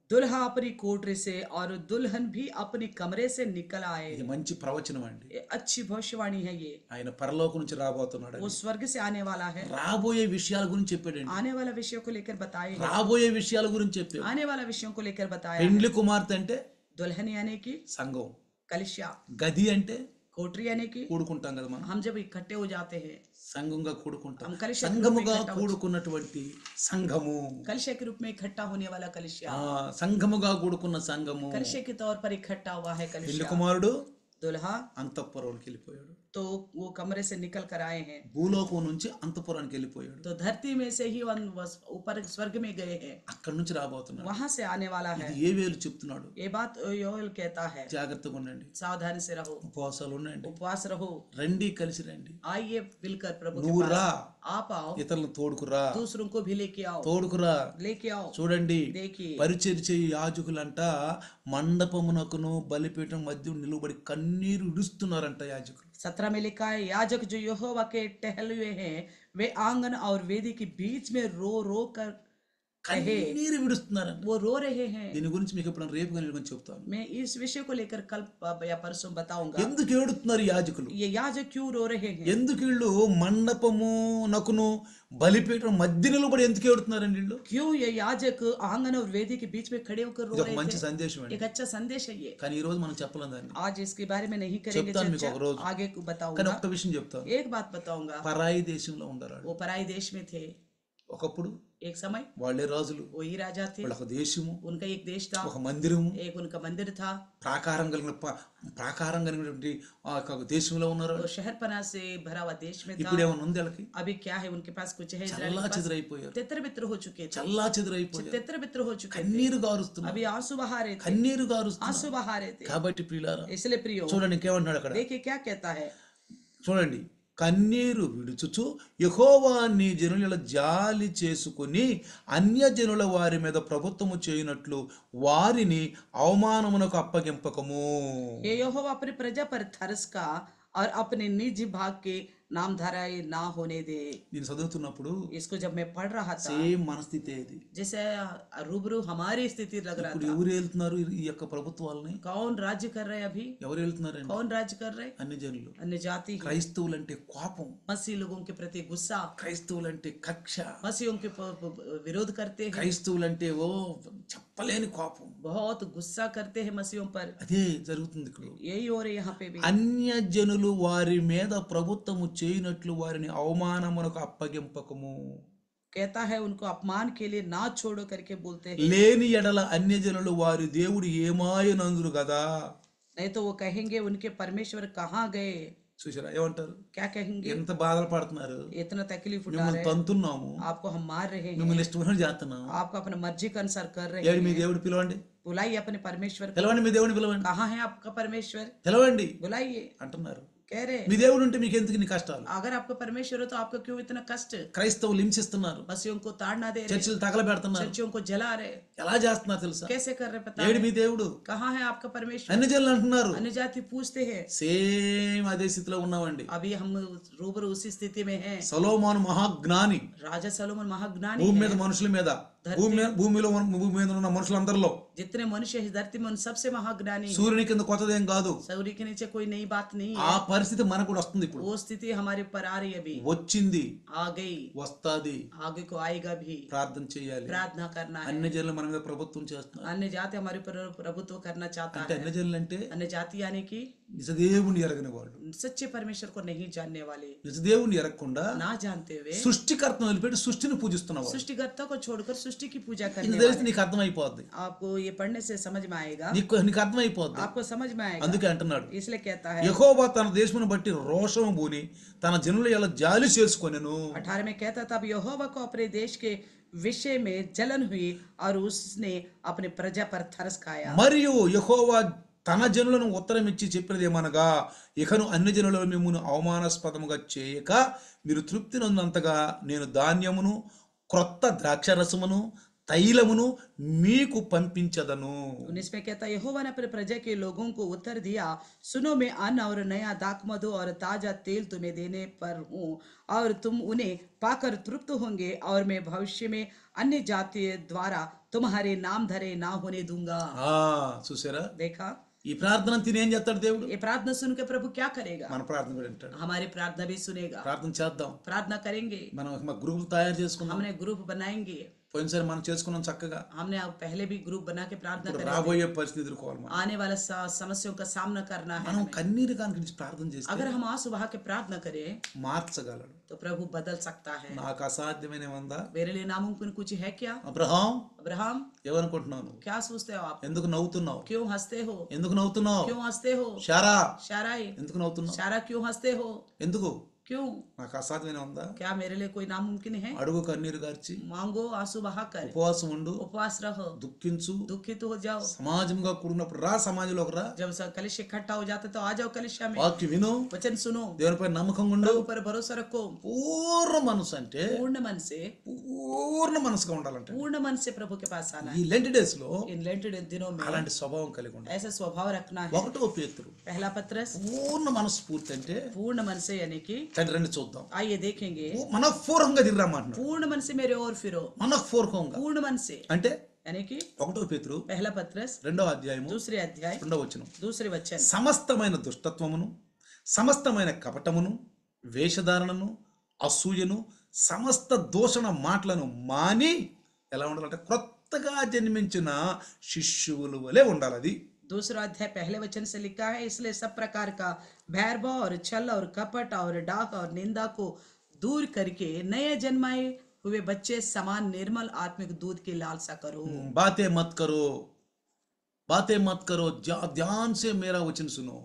दुल्हा अपनी कोठरी से और दुल्हन भी अपने कमरे से निकल आए ఇది మంచి ప్రవచనం అండి ये अच्छी भविष्यवाणी है ये ఆయన పరలోకం నుంచి రాబోతున్నాడు वो स्वर्ग से आने वाला है రాబోయే విషయాల గురించి చెప్పాడండి आने वाला विषयों को लेकर बताए हैं। రాబోయే విషయాల గురించి చెప్పాడు आने वाला विषयों को लेकर बताया పెండ్లి కుమార్తె అంటే दुल्हन यानी कि సంఘం कलिशा గది అంటే कोठरी यानी कि కూడుకుంటాం కదా మనం हम जब इकट्ठे हो जाते हैं సంఘంగా కూడుకుంటాం हम कलिशा के रूप में సంఘముగా इकट्ठा हो- కూడుకున్నటువంటి సంఘము कलिशा के रूप में इकट्ठा होने वाला कलिशा ఆ సంఘముగా కూడుకున్న సంఘము कलिशे के तौर पर इकट्ठा हुआ है పెళ్లి कलिशा కుమారుడు दुल्हा అంతఃపురంకి వెళ్ళిపోయాడు तो वो कमरे से निकल कर आए हैं భూలోకం నుంచి అంతఃపురానికి వెళ్ళిపోయాడు तो धरती में से ही वन वस- ऊपर स्वर्ग में गए हैं అక్కడి నుంచి రాబోతున్నాడు वहां से आने वाला है ఇది ఏ వేలు చెప్తున్నాడు ये बात योल कहता है జాగ్రత్తగా ఉండండి सावधानी से रहो ఉపవాసాలు ఉండండి उपवास रहो రండి కలిసి రండి आइए मिलकर प्रभु के నువ్వు पास రా आप आओ ఇతరులను తోడుకురా दूसरों को भी लेके आओ తోడుకురా लेके आओ చూడండి देखिए పరిచయం చేయి యాజకులంట మండపమునకును బలిపీఠం మధ్య నిలువబడి కన్నీరు విడుస్తున్నారంట యాజకులు सत्रह में लिखा है याजक जो यहोवा के टहलुए हैं वे आंगन और वेदी के बीच में रो रो कर कहे కన్నీరు విడుస్తున్నారంట वो रो रहे हैं దీని గురించి మీకు ఎప్పుడు రేపు కానీ గురించి చెప్తాను मैं इस विषय को लेकर कल प- या परसों बताऊंगा ఎందుకు ఏడుతున్నారు ఈ యాజకులు ये याजक क्यों रो रहे हैं ఎందుకు వీళ్ళు మండపము నకును బలిపీఠం మధ్య నిలబడి ఎందుకు ఏడుతున్నారండి వీళ్ళు क्यों ये याजक आंगन और वेदी के बीच में खड़े होकर रो ఇది ఒక रहे మంచి थे సందేశం అండి एक अच्छा संदेश है ये కానీ ఈ రోజు మనం చెప్పలేం దాన్ని आज इसके बारे में नहीं करेंगे చెప్తాను మీకు चर्चा ఒక రోజు. आगे को కానీ बताऊंगा ఒక్క విషయం చెప్తాను एक बात बताऊंगा పరాయి దేశంలో ఉండరు वो पराई देश में थे ఒకప్పుడు एक समय వాళ్ళే రాజులు वही राजा थे వాళ్ళ ఒక దేశము उनका एक देश था ఒక మందిరము एक उनका मंदिर था ప్రాకారం కలిగిన ప- ప్రాకారం కలిగినటువంటి ఆ యొక్క దేశంలో ఉన్నారు वो शहर पना से भरा हुआ देश में था ఇప్పుడు ఏమైనా ఉంది వాళ్ళకి अभी क्या है उनके पास कुछ है इजराइल చల్లా के पास చెదిరైపోయారు तितर बितर हो चुके थे చల్లా చెదిరైపోయారు तितर बितर हो चुके थे కన్నీరు గారుస్తున్నారు अभी आंसू बहा रहे थे కన్నీరు గారుస్తున్నారు आंसू बहा रहे थे కాబట్టి ప్రియులారా इसलिए प्रियो చూడండి ఇంకేమంటున్నాడు అక్కడ देखिए क्या कहता है చూడండి కన్నీరు విడుచుచు యెహోవా నీ జనుల జాలి చేసుకుని అన్యజనుల వారి మీద ప్రభుత్వము చేయనట్లు వారిని అవమానమునకు అప్పగింపకము ये यहोवा अपनी प्रजा पर थरस का और अपने निज भाग के नाम धराई ना होने दे నేను చదువుతున్నప్పుడు इसको जब मैं पढ़ रहा था సేమ్ మన స్థితి ఇది जैसे रूबरू हमारी स्थिति लग रहा ఇప్పుడు था ఎవరు వెళ్తున్నారు ఈ యొక్క ప్రభుత్వాలని कौन राज्य कर रहे अभी ఎవరు వెళ్తున్నారండి कौन राज्य कर रहे అన్ని జనులు अन्य जाति ही। క్రైస్తవులంటే కోపం मसीह लोगों के प्रति गुस्सा క్రైస్తవులంటే కక్ష मसीहों के प- प- विरोध करते हैं క్రైస్తవులంటే ఓ చెప్పలేని కోపం बहुत गुस्सा करते हैं मसीहों पर అదే జరుగుతుంది ఇక్కడ यही हो रहा है यहाँ पे भी అన్యజనులు వారి మీద ప్రభుత్వము చేయనట్లు వారిని అవమానమునకు అప్పగింపకము कहता है उनको अपमान के लिए ना छोड़ो करके बोलते हैं లేని ఎడల అన్యజనులు వారి దేవుడు ఏమాయనందురు కదా नहीं तो वो कहेंगे उनके परमेश्वर कहाँ गए చూసారా ఏమంటారు क्या कहेंगे ఎంత బాధలు పడుతున్నారు इतना तकलीफ उठा మిమ్మల్ని रहे हैं తంతున్నాము आपको हम मार रहे हैं మిమ్మల్ని ఇష్టమైన చేస్తున్నాము आपको अपने मर्जी के अनुसार कर रहे ఏడు हैं మీ దేవుడు పిలవండి बुलाइए अपने परमेश्वर को పిలవండి మీ దేవుడిని పిలవండి कहाँ है आपका परमेश्वर పిలవండి बुलाइए అంటున్నారు कह रहे మీ దేవుడు ఉంటే మీకు ఎందుకు ఇన్ని కష్టాలు अगर आपका परमेश्वर हो तो आपको क्यों इतना कष्ट క్రైస్తవులు హింసిస్తున్నారు मसीहों को ताड़ना दे रहे చర్చిలు తగలబెడుతున్నారు चर्चियों को जला रहे ఎలా చేస్తున్నారు తెలుసా कैसे कर रहे पता ఏడు है? మీ దేవుడు कहाँ है आपका परमेश्वर అన్ని జనులు అంటున్నారు अन्य जाति पूछते हैं సేమ్ అదే స్థితిలో ఉన్నామండి अभी हम रूबरू उसी स्थिति में हैं సొలోమాను మహాజ్ఞాని राजा सलोमन महाज्ञानी భూమి है మీద మనుషుల మీద భూమి మీద భూమిలో ఉన్న- భూమి మీద ఉన్న మనుషులందరిలో जितने मनुष्य इस धरती में उन सबसे महाज्ञानी है। సూర్యుని కింద కొత్తదేం కాదు सूर्य के नीचे कोई नई बात नहीं है ఆ పరిస్థితి మనకు కూడా వస్తుంది ఇప్పుడు वो स्थिति हमारे ऊपर आ रही है अभी వచ్చింది आ गई వస్తాది आगे को आएगा भी ప్రార్థన చేయాలి प्रार्थना करना है అన్ని జనులు మన మీద ప్రభుత్వం చేస్తున్నారు अन्य जाति हमारे ऊपर प्रभुत्व करना चाहता అంటే है అన్ని జనులు అంటే अन्य जाति यानी कि నిజదేవుని ఎరగని వాళ్ళు सच्चे परमेश्वर को नहीं जानने वाले నిజదేవుని ఎరగకుండా ना जानते हुए సృష్టికర్తను వదిలిపెట్టి సృష్టిని పూజిస్తున్నవాడు सृष्टिकर्ता को छोड़कर सृष्टि की पूजा ఇది करने తెలిసి నీకు అర్థమైపోద్ది आपको ये पढ़ने से समझ में आएगा నీకు నీకు అర్థమైపోద్ది आपको समझ में आएगा అందుకే అంటున్నాడు इसलिए कहता है యెహోవా తన దేశమును బట్టి రోషము భూని తన జనులు ఎలా జాలి చేసుకొనెను अठारह में कहता था अब यहोवा को अपने देश के विषय में जलन हुई और उसने अपने प्रजा पर थरस खाया మరియు యెహోవా తన జనులను ఉత్తరం ఇచ్చి చెప్పినది ఏమనగా ఇకను అన్ని జనులలో మిమ్మల్ని అవమానాస్పదముగా చేయక మీరు తృప్తి నొందంతగా నేను ధాన్యమును క్రొత్త ద్రాక్షరసమును తైలమును మీకు పంపించదను उन्नीस में कहता यहोवा ने अपने प्रजा के लोगों को उत्तर दिया सुनो मैं अन्न और नया दाक मधु और ताजा तेल तुम्हें देने पर हूँ और तुम उन्हें पाकर तृप्त होंगे और मैं भविष्य में अन्य जाति द्वारा तुम्हारे नाम धरे ना होने दूंगा ఆ చూసారా देखा ఈ ప్రార్థన తిని ఏం చేస్తాడు దేవుడు ये प्रार्थना सुन के प्रभु क्या करेगा మన ప్రార్థన కూడా వింటాడు हमारी प्रार्थना भी सुनेगा ప్రార్థన చేద్దాం प्रार्थना करेंगे మనం మా గ్రూప్ తయారు చేసుకున్నాం हमने ग्रुप बनाएंगे పోయినసారి మనం చేసుకున్నాం చక్కగా हमने अब पहले भी ग्रुप बना के प्रार्थना ఇప్పుడు करें రాబోయే పరిస్థితి ఎదుర్కోవాలి మనం आने वाला स- समस्याओं का सामना करना है మనం కన్నీరు కనుక ప్రార్థన చేస్తే अगर हम आंसू बहा के प्रार्थना करें మార్చగలడు तो प्रभु बदल सकता है నాకు అసాధ్యమైన ఉందా मेरे लिए नामुमकिन कुछ है क्या అబ్రహాం अब्राहम ఏమనుకుంటున్నావు నువ్వు क्या सोचते हो आप ఎందుకు నవ్వుతున్నావు क्यों हंसते हो ఎందుకు నవ్వుతున్నావు क्यों हंसते हो షారా शाराई ఎందుకు నవ్వుతున్నావు शारा क्यों हंसते हो ఎందుకు क्यों నాకు అసాధ్యమైన ఉందా क्या मेरे लिए कोई नामुमकिन है అడుగు కన్నీరు గార్చి मांगो आंसू बहाकर ఉపవాసం ఉండు उपवास रहो దుఃఖించు दुखित हो जाओ సమాజంగా కూడినప్పుడు రా సమాజంలోకి రా जब सब कलिश इकट्ठा हो जाते तो आ जाओ कलिशा में వాక్యం విను वचन सुनो దేవునిపై నమ్మకంగా ఉండు प्रभु पर भरोसा रखो పూర్ణ మనసు అంటే पूर्ण मन से పూర్ణ మనసుగా ఉండాలంటే पूर्ण मन से प्रभु के पास आना ఈ లెంటి డేస్ లో है इन लेंटेड दिनों में అలాంటి స్వభావం కలిగి ఉండాలి ऐसा स्वभाव रखना है ఒకటో పేతురు पहला पत्रस పూర్ణ మనస్ఫూర్తి అంటే पूर्ण मन से यानी कि తండ్రి రండి చూద్దాం आइए देखेंगे మనఃపూర్వకంగా తిరిగిరమ్మంటున్నాడు पूर्ण मन से मेरे और फिरो మనఃపూర్వకంగా पूर्ण मन से అంటే यानी कि ఒకటో పేతురు पहला पत्रस రెండో అధ్యాయము दूसरे अध्याय రెండో వచనం दूसरे वचन సమస్తమైన దుష్టత్వమును సమస్తమైన కపటమును వేషధారణను అసూయను సమస్త దూషణ మాటలను మాని ఎలా ఉండాలంటే క్రొత్తగా జన్మించిన శిష్యువుల వలె ఉండాలి అది दूसरा अध्याय पहले वचन से लिखा है इसलिए सब प्रकार का भैरभाव और छल और कपट और डाक और निंदा को दूर करके नए जन्माए हुए बच्चे समान निर्मल आत्मिक दूध की लालसा करो बातें मत करो बातें मत करो ध्या- ध्यान से मेरा वचन सुनो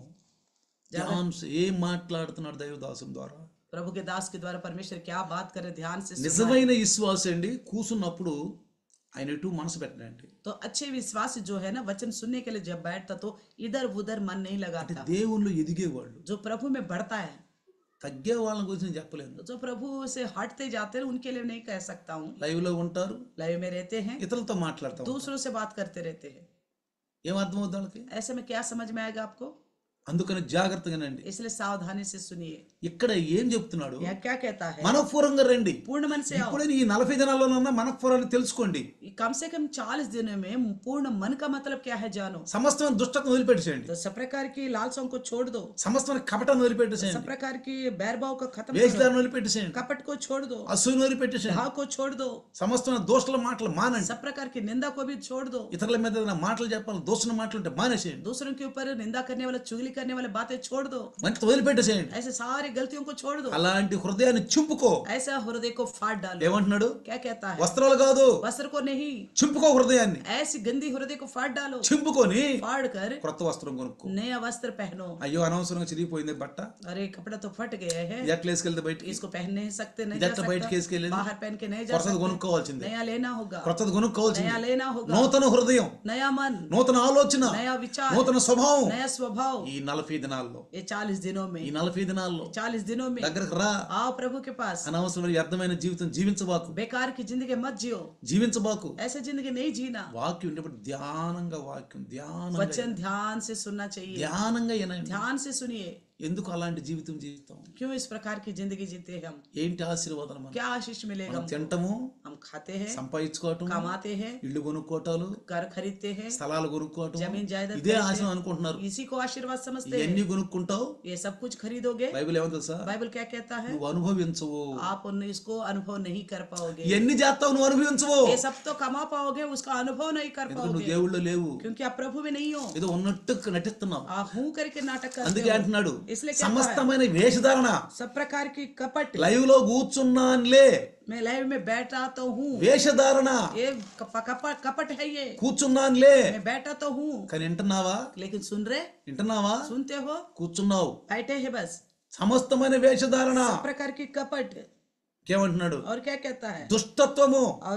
ध्यान से ఏం మాట్లాడుతున్నాడు దైవదాసం ద్వారా प्रभु के दास के द्वारा परमेश्वर क्या बात करे ध्यान से सुनो। నిజమైన విశ్వాసం అండి కూసున్నప్పుడు ఆయన ఎటు మనసు పెట్టడండి तो अच्छे विश्वास जो है ना वचन सुनने के लिए जब बैठता तो इधर उधर मन नहीं लगाता దేవుళ్ళు ఎదిగేవాళ్ళు जो प्रभु में बढ़ता है తగ్గే వాళ్ళని గురించి నేను చెప్పలేను तो जो प्रभु से हटते जाते हैं उनके लिए नहीं कह सकता हूँ లైవ్ లో ఉంటారు लाइव में रहते हैं ఇతరులతో మాట్లాడతాం दूसरों से बात करते रहते हैं ఏం అర్థమవుతుంది వాళ్ళకి ऐसे में क्या समझ में आएगा आपको అందుకని జాగ్రత్తగానండి इसलिए सावधानी से सुनिए ఇక్కడ ఏం చెప్తున్నాడు यह क्या कहता है మనఃపూర్వంగా రండి पूर्ण मन से आओ ఇప్పుడే ఈ నలభై దినాల్లోనన్నా మనఃపూర్వాన్ని తెలుసుకోండి कम से कम चालीस दिनों में पूर्ण मन का मतलब क्या है जानो సమస్తమైన దుష్టత్వం వదిలిపెట్టేసేయండి तो सब प्रकार की लालसाओं को छोड़ दो సమస్తమైన కపటాన్ని सब వదిలిపెట్టేసేయండి प्रकार की बैरभाव को खत्म करो వేషధారణ వదిలిపెట్టేసేయండి कपट को छोड़ दो అసూయను వదిలిపెట్టేసేయండి भाव को छोड़ दो సమస్తమైన దోషుల మాటలు మానండి सब प्रकार की निंदा को भी छोड़ दो ఇతరుల మీద ఏదైనా మాటలు చెప్పాలి దోషుల మాటలు ఉంటే మానేసేయండి दूसरों के ऊपर निंदा करने वाले चुगली करने वाले बातें छोड़ दो మంచి వదిలిపెట్టేసేయండి ऐसे सारी गलतियों को छोड़ दो అలాంటి హృదయాన్ని చింపుకో ऐसा हृदय को फाड़ डालो ఏమంటున్నాడు क्या कहता है వస్త్రాలు కాదు वस्त्र को नहीं చింపుకో హృదయాన్ని ऐसी गंदी हृदय को फाड़ डालो చింపుకొని फाड़ कर క్రొత్త వస్త్రం కొనుక్కో नया वस्त्र पहनो అయ్యో అనవసరంగా చిరిగిపోయింది బట్ట अरे कपड़ा तो फट गया है ఇది ఎట్లా వేసుకెళ్తే బయటికి इसको पहन नहीं सकते नहीं ఇది जा ఎట్లా బయటికి सकता వేసుకెళ్ళేది बाहर पहन के नहीं जा కొత్తది सकते కొనుక్కోవాల్సిందే नया लेना होगा క్రొత్తది కొనుక్కోవాల్సిందే नया लेना होगा నూతన హృదయం नया मन నూతన ఆలోచన नया विचार నూతన స్వభావం नया स्वभाव ఈ నలభై దినాల్లో ये चालीस दिनों ఈ में నలభై దినాల్లో चालीस दिनों में దగ్గరకు రా आओ प्रभु के पास అనవసరమైన వ్యర్థమైన జీవితం జీవించబాకు बेकार की जिंदगी मत जियो జీవించబాకు ऐसे जिंदगी नहीं जीना వాక్యం ఉండేప్పుడు ధ్యానంగా వాక్యం ధ్యానంగా वचन ध्यान से सुनना चाहिए ధ్యానంగా వినండి ध्यान से सुनिए ఎందుకు అలాంటి జీవితం జీవితం क्यों इस प्रकार की जिंदगी जीते हैं हम ఏంటి ఆశీర్వాదాలు మనం क्या आशीष मिलेगा మనం हमको? తింటము हम खाते हैं సంపాదించుకోవటం कमाते हैं ఇల్లు కొనుక్కోవటాలు घर खरीदते हैं స్థలాలు కొనుక్కోవటం जमीन जायदाद ఇదే खरीदते ఆశ हैं। అనుకుంటున్నారు इसी को आशीर्वाद समझते हैं ఇవన్నీ కొనుక్కుంటావు ये सब कुछ खरीदोगे బైబిల్ ఏమో తెలుసా बाइबल क्या कहता है నువ్వు అనుభవించవు आप उन इसको अनुभव नहीं कर पाओगे ఎన్ని చేస్తావు నువ్వు అనుభవించవు ये सब तो कमा पाओगे उसका अनुभव नहीं कर ఎందుకు నువ్వు पाओगे దేవుళ్ళు లేవు क्योंकि आप प्रभु में नहीं हो ఏదో ఉన్నట్టు నటిస్తున్నావు आप हूं करके नाटक करते అందుకే हो అంటున్నాడు इसलिए कहता है సమస్తమైన వేషధారణ सब प्रकार की कपट లైవ్ లో కూర్చున్నానులే मैं लाइव में बैठा तो हूँ వేషధారణ ये कप- कपट कपट है ये కూర్చున్నానులే मैं बैठा तो हूँ కానీ వింటున్నావా लेकिन सुन रहे వింటున్నావా सुनते हो కూర్చున్నావు बैठे हैं बस సమస్తమైన వేషధారణ सब प्रकार की कपट ఏమంటున్నాడు और क्या कहता है దుష్టత్వము और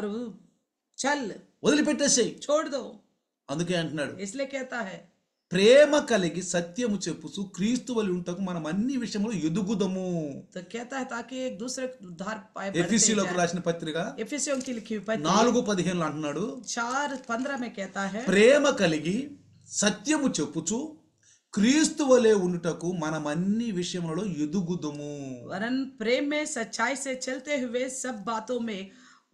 चल వదిలిపెట్టేసేయి छोड़ दो అందుకే అంటున్నాడు इसलिए कहता है ప్రేమ కలిగి సత్యము చెప్పుచు క్రీస్తు వలి ఉంటకు మనం అన్ని విషయంలో ఎదుగుదము तो कहता है ताकि एक दूसरे को उद्धार पाए ఎఫీసీలోకి రాసిన పత్రిక एफिसियों की लिखी हुई पत्री నాలుగు పదిహేను అంటున్నాడు चार पंद्रह में कहता है ప్రేమ కలిగి సత్యము చెప్పుచు క్రీస్తు వలె ఉండుటకు మనం అన్ని విషయములలో ఎదుగుదము वरन प्रेम में सच्चाई से चलते हुए सब बातों में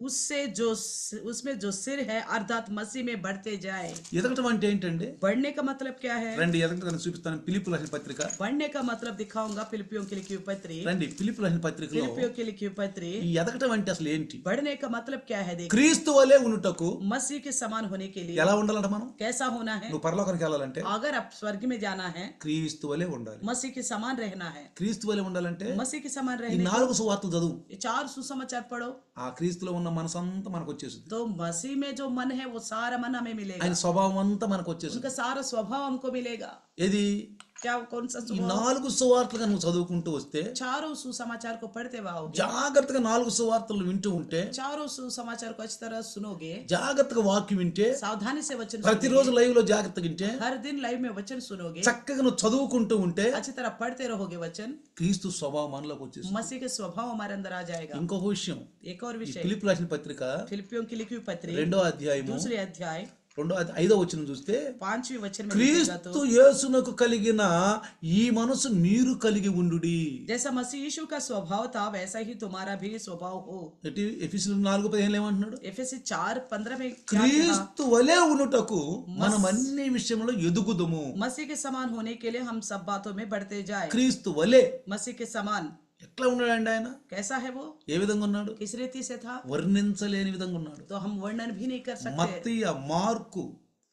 उससे जो उसमें जो सिर है अर्थात मसीह में बढ़ते जाए ఎదగటం అంటే ఏంటండి बढ़ने का मतलब क्या है రండి ఎదగటం చూపిస్తాను పిలుపు రాసిన పత్రిక बढ़ने का मतलब दिखाऊंगा फिलिपियों की लिखी हुई पत्री రండి పిలుపు రాసిన పత్రికలో फिलिपियों की लिखी हुई पत्री ఈ ఎదగటం అంటే అసలు ఏంటి बढ़ने का मतलब क्या है देख క్రీస్తు వలె ఉండుటకు मसीह के समान होने के लिए ఎలా ఉండాలంట మనం कैसा होना है నువ్వు పరలోకానికి వెళ్ళాలంటే अगर आप स्वर्ग में जाना है క్రీస్తు వలె ఉండాలి मसीह के समान रहना है క్రీస్తు వలె ఉండాలంటే मसीह के समान ఈ रहने నాలుగు సువార్తలు చదువు ये चार सुसमाचार पढ़ो ఆ క్రీస్తులో ఉన్న మనసంతా మనకు వచ్చేసింది तो मसीह में जो मन है वो सारा मन हमें मिलेगा ఆయన స్వభావం అంతా మనకు వచ్చేసింది उनका सारा स्वभाव हमको मिलेगा ఏది क्या कौन सा ఈ स्वभाव నాలుగు సువార్తలుగా నువ్వు చదువుకుంటూ వస్తే चारों सुसमाचार को पढ़ते आओगे జాగ్రత్తగా నాలుగు సువార్తలు వింటూ ఉంటే चारों सुसमाचार को अच्छी तरह सुनोगे జాగ్రత్తగా వాక్యం వింటే सावधानी से वचन ప్రతిరోజు లైవ్ లో జాగ్రత్తగా వింటే सुनोगे। हर दिन लाइव में वचन सुनोगे చక్కగా నువ్వు చదువుకుంటూ ఉంటే अच्छी तरह पढ़ते रहोगे वचन క్రీస్తు స్వభావం మనలోకి వచ్చేసి मसीह के स्वभाव हमारे अंदर आ जाएगा ఇంకొక విషయం एक और ఈ विषय పిలుపు రాసిన పత్రిక फिलिपियों की लिखी हुई पत्री రెండో అధ్యాయము दूसरे अध्याय రెండో అధ్యాయం ఐదో వచ్చిన చూస్తే पांचवी वचन में लिखेगा तो క్రీస్తు యేసునకు కలిగిన ఈ మనసు మీరు కలిగి ఉండుడి जैसा मसीह यीशु का स्वभाव था वैसा ही तुम्हारा भी स्वभाव हो ఎట్టి ఎఫీసులు నాలుగు పదిహేను ఏమంటున్నాడు एफएससी चार पंद्रह में क्या कहा? క్రీస్తు వలె ఉండుటకు మనం అన్ని విషయంలో ఎదుగుదము मसीह के समान होने के लिए हम सब बातों में बढ़ते जाए క్రీస్తు వలె मसीह के समान ఎట్లా ఉన్నాడండి ఆయన कैसा है वो ఏ విధంగా ఉన్నాడు किस रीति से था వర్ణించలేని విధంగా ఉన్నాడు तो हम वर्णन भी नहीं कर सकते మత్తయ్య మార్కు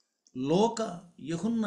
లోక యహున్న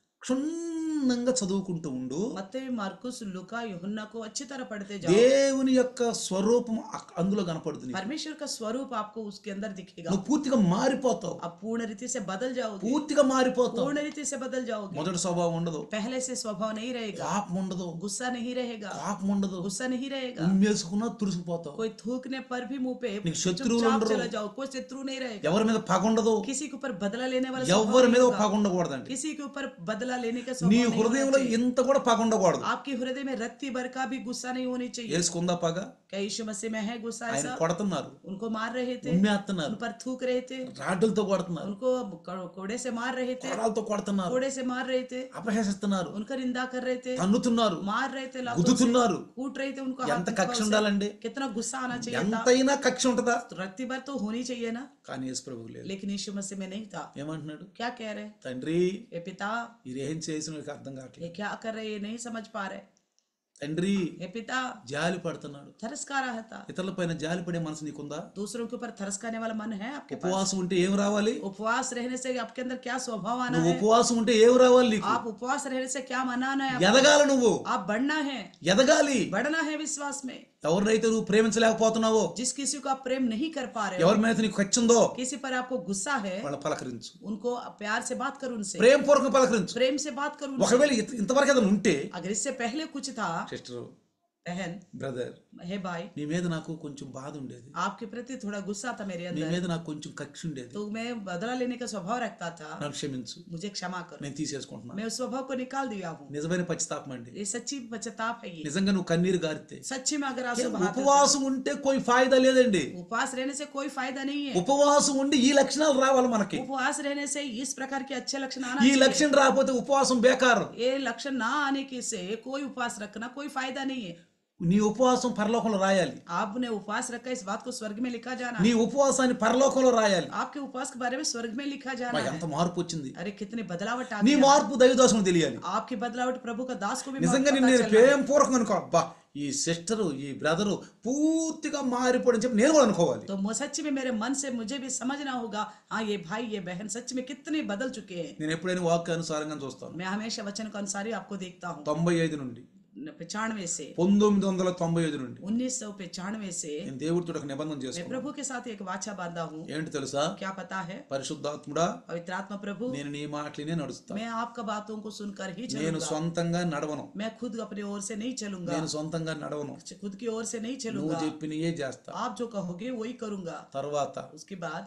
క్షుణ్ణంగా చదువుకుంటూ ఉండు मत्ते मार्कुस लुका यूहन्ना को अच्छी तरह पढ़ते जाओ దేవుని యొక్క స్వరూపం అక్- అందులో కనపడుతుంది परमेश्वर का स्वरूप आपको उसके अंदर दिखेगा నువ్వు పూర్తిగా మారిపోతావు आप पूर्ण रीति से बदल जाओगे పూర్తిగా మారిపోతావు पूर्ण रीति से बदल जाओगे మొదటి స్వభావం ఉండదు पहले से स्वभाव नहीं रहेगा పాపం ఉండదు गुस्सा नहीं रहेगा పాపం ఉండదు गुस्सा नहीं रहेगा ఉమ్మేసుకున్నా తుడిసిపోతావు कोई थूकने पर भी मुंह पे నీకు శత్రువులు चुपचाप ఉండరు चला जाओ कोई शत्रु नहीं रहेगा ఎవరి మీద పగ ఉండదు किसी के ऊपर बदला लेने वाला स्वभाव ఎవరి नहीं మీద होगा। పగ ఉండకూడదండి किसी के ऊपर बदला लेने का నీ स्वभाव नहीं होना హృదయంలో चाहिए। ఇంత కూడా పగ ఉండకూడదు आपके हृदय में रत्ती भर का भी गुस्सा नहीं होनी चाहिए వేసుకుందా పగ क्या यीशु मसीह में है गुस्सा ఆయన ऐसा కొడుతున్నారు उनको मार रहे थे ఉమ్మేస్తున్నారు उन पर थूक रहे थे రాడ్డులతో కొడుతున్నారు उनको को- कोड़े से मार रहे थे కొడాలతో కొడుతున్నారు कोड़े से मार रहे थे అపహసిస్తున్నారు उनका निंदा कर रहे थे తన్నుతున్నారు मार रहे थे लातों से, గుద్దుతున్నారు कूट रहे थे उनको ఎంత हाथ కక్ష से। ఉండాలండి कितना गुस्सा आना चाहिए था ఎంతైనా కక్ష ఉంటుందా तो रत्ती भर तो होनी चाहिए ना కానీ యేసు ప్రభువు లేదు लेकिन यीशु मसीह में नहीं था ఏమంటున్నాడు क्या कह रहे తండ్రి ये पिता ఇది ఏం చేసిన నాకు అర్థం కావట్లేదు ये क्या कर रहे ये नहीं समझ पा रहे తండ్రి ये पिता జాలి పడుతున్నాడు तरस खा रहा था ఇతరుల పైన జాలి పడే మనసు నీకుందా दूसरों के ऊपर तरस खाने वाला मन है आपके पास ఉపవాసం ఉంటే ఏం రావాలి उपवास रहने से आपके अंदर क्या स्वभाव आना నువ్వు है ఉపవాసం ఉంటే ఏం రావాలి నీకు आप उपवास रहने से क्या मनाना है आपको? ఎదగాలి నువ్వు आप बढ़ना है ఎదగాలి बढ़ना है विश्वास में ఎవరినైతే నువ్వు ప్రేమించలేకపోతున్నావో जिस किसी को आप प्रेम नहीं कर पा रहे हो ఎవరి మీద నీకు ఖర్చుందో किसी पर आपको गुस्सा है వాళ్ళ పలకరించు उनको प्यार से बात करो उनसे ప్రేమపూర్వకంగా పలకరించు प्रेम से बात करो उनसे ఒకవేళ ఇంత- ఇంతవరకు ఏదైనా ఉంటే अगर इससे पहले कुछ था సిస్టర్ बहन బ్రదర్ हे भाई నీ మీద నాకు కొంచెం బాధ ఉండేది आपके प्रति थोड़ा गुस्सा था मेरे నీ अंदर మీద నాకు కొంచెం కక్ష ఉండేది तो मैं बदला लेने का स्वभाव रखता था నాకు క్షమించు मुझे क्षमा करो నేను తీసేసుకుంటున్నాను मैं उस स्वभाव को निकाल दिया हूँ నిజమైన పశ్చాత్తాపం అండి ये सच्ची पश्चाताप है ये నిజంగా నువ్వు కన్నీరు గారితే सच्ची में अगर आंसू बहाते हो, ఉపవాసం ఉంటే कोई ఫాయిదా లేదండి उपवास रहने से कोई फायदा नहीं है ఉపవాసం ఉండి ఈ లక్షణాలు రావాలి మనకి उपवास रहने से इस प्रकार के अच्छे लक्षण आना ఈ चाहिए లక్షణం రాకపోతే ఉపవాసం బేకారం ये लक्षण ना आने के से कोई उपवास रखना कोई फायदा नहीं है నీ ఉపవాసం పరలోకంలో రాయాలి आपने उपवास रखा इस बात को स्वर्ग में लिखा जाना నీ है ఉపవాసాన్ని పరలోకంలో రాయాలి आपके उपवास के बारे में स्वर्ग में लिखा जाना మా है ఎంత మార్పు వచ్చింది अरे कितनी बदलावट आ నీ गई మార్పు దైవదోషం తెలియాలి आपकी बदलावट प्रभु का दास को भी నిజంగా पता నిన్ను నేను चलना है। ప్రేమ పూర్వకం అనుకో అబ్బా ఈ సిస్టరు ఈ బ్రదరు పూర్తిగా మారిపోవడం చెప్పి నేను కూడా అనుకోవాలి तो मु- सच में मेरे मन से मुझे भी समझना होगा हाँ ये भाई ये बहन सच में कितने बदल चुके हैं నేను ఎప్పుడైనా వాక్య అనుసారంగా చూస్తాను मैं हमेशा वचन के अनुसार ही आपको देखता हूँ తొంభై ఐదు నుండి पिचानवे से పంతొమ్మిది వందల తొంభై ఐదు నుండి उन्नीस सौ पिचानवे से నేను దేవుడితో ఒక నిబంధన मैं చేసుకున్నాను प्रभु के साथ एक वाचा बांधा हूँ ఏంటి తెలుసా क्या पता है పరిశుద్ధాత్ముడా पवित्र आत्मा प्रभु నేను నీ మాటలనే నడుస్తాను मैं आपका बातों को सुनकर ही నేను चलूंगा సొంతంగా నడవను मैं खुद अपनी ओर से नहीं चलूंगा నేను సొంతంగా నడవను खुद की ओर से नहीं నువ్వు चलूंगा చెప్పినయే చేస్తా आप जो कहोगे वही करूंगा తర్వాత उसके बाद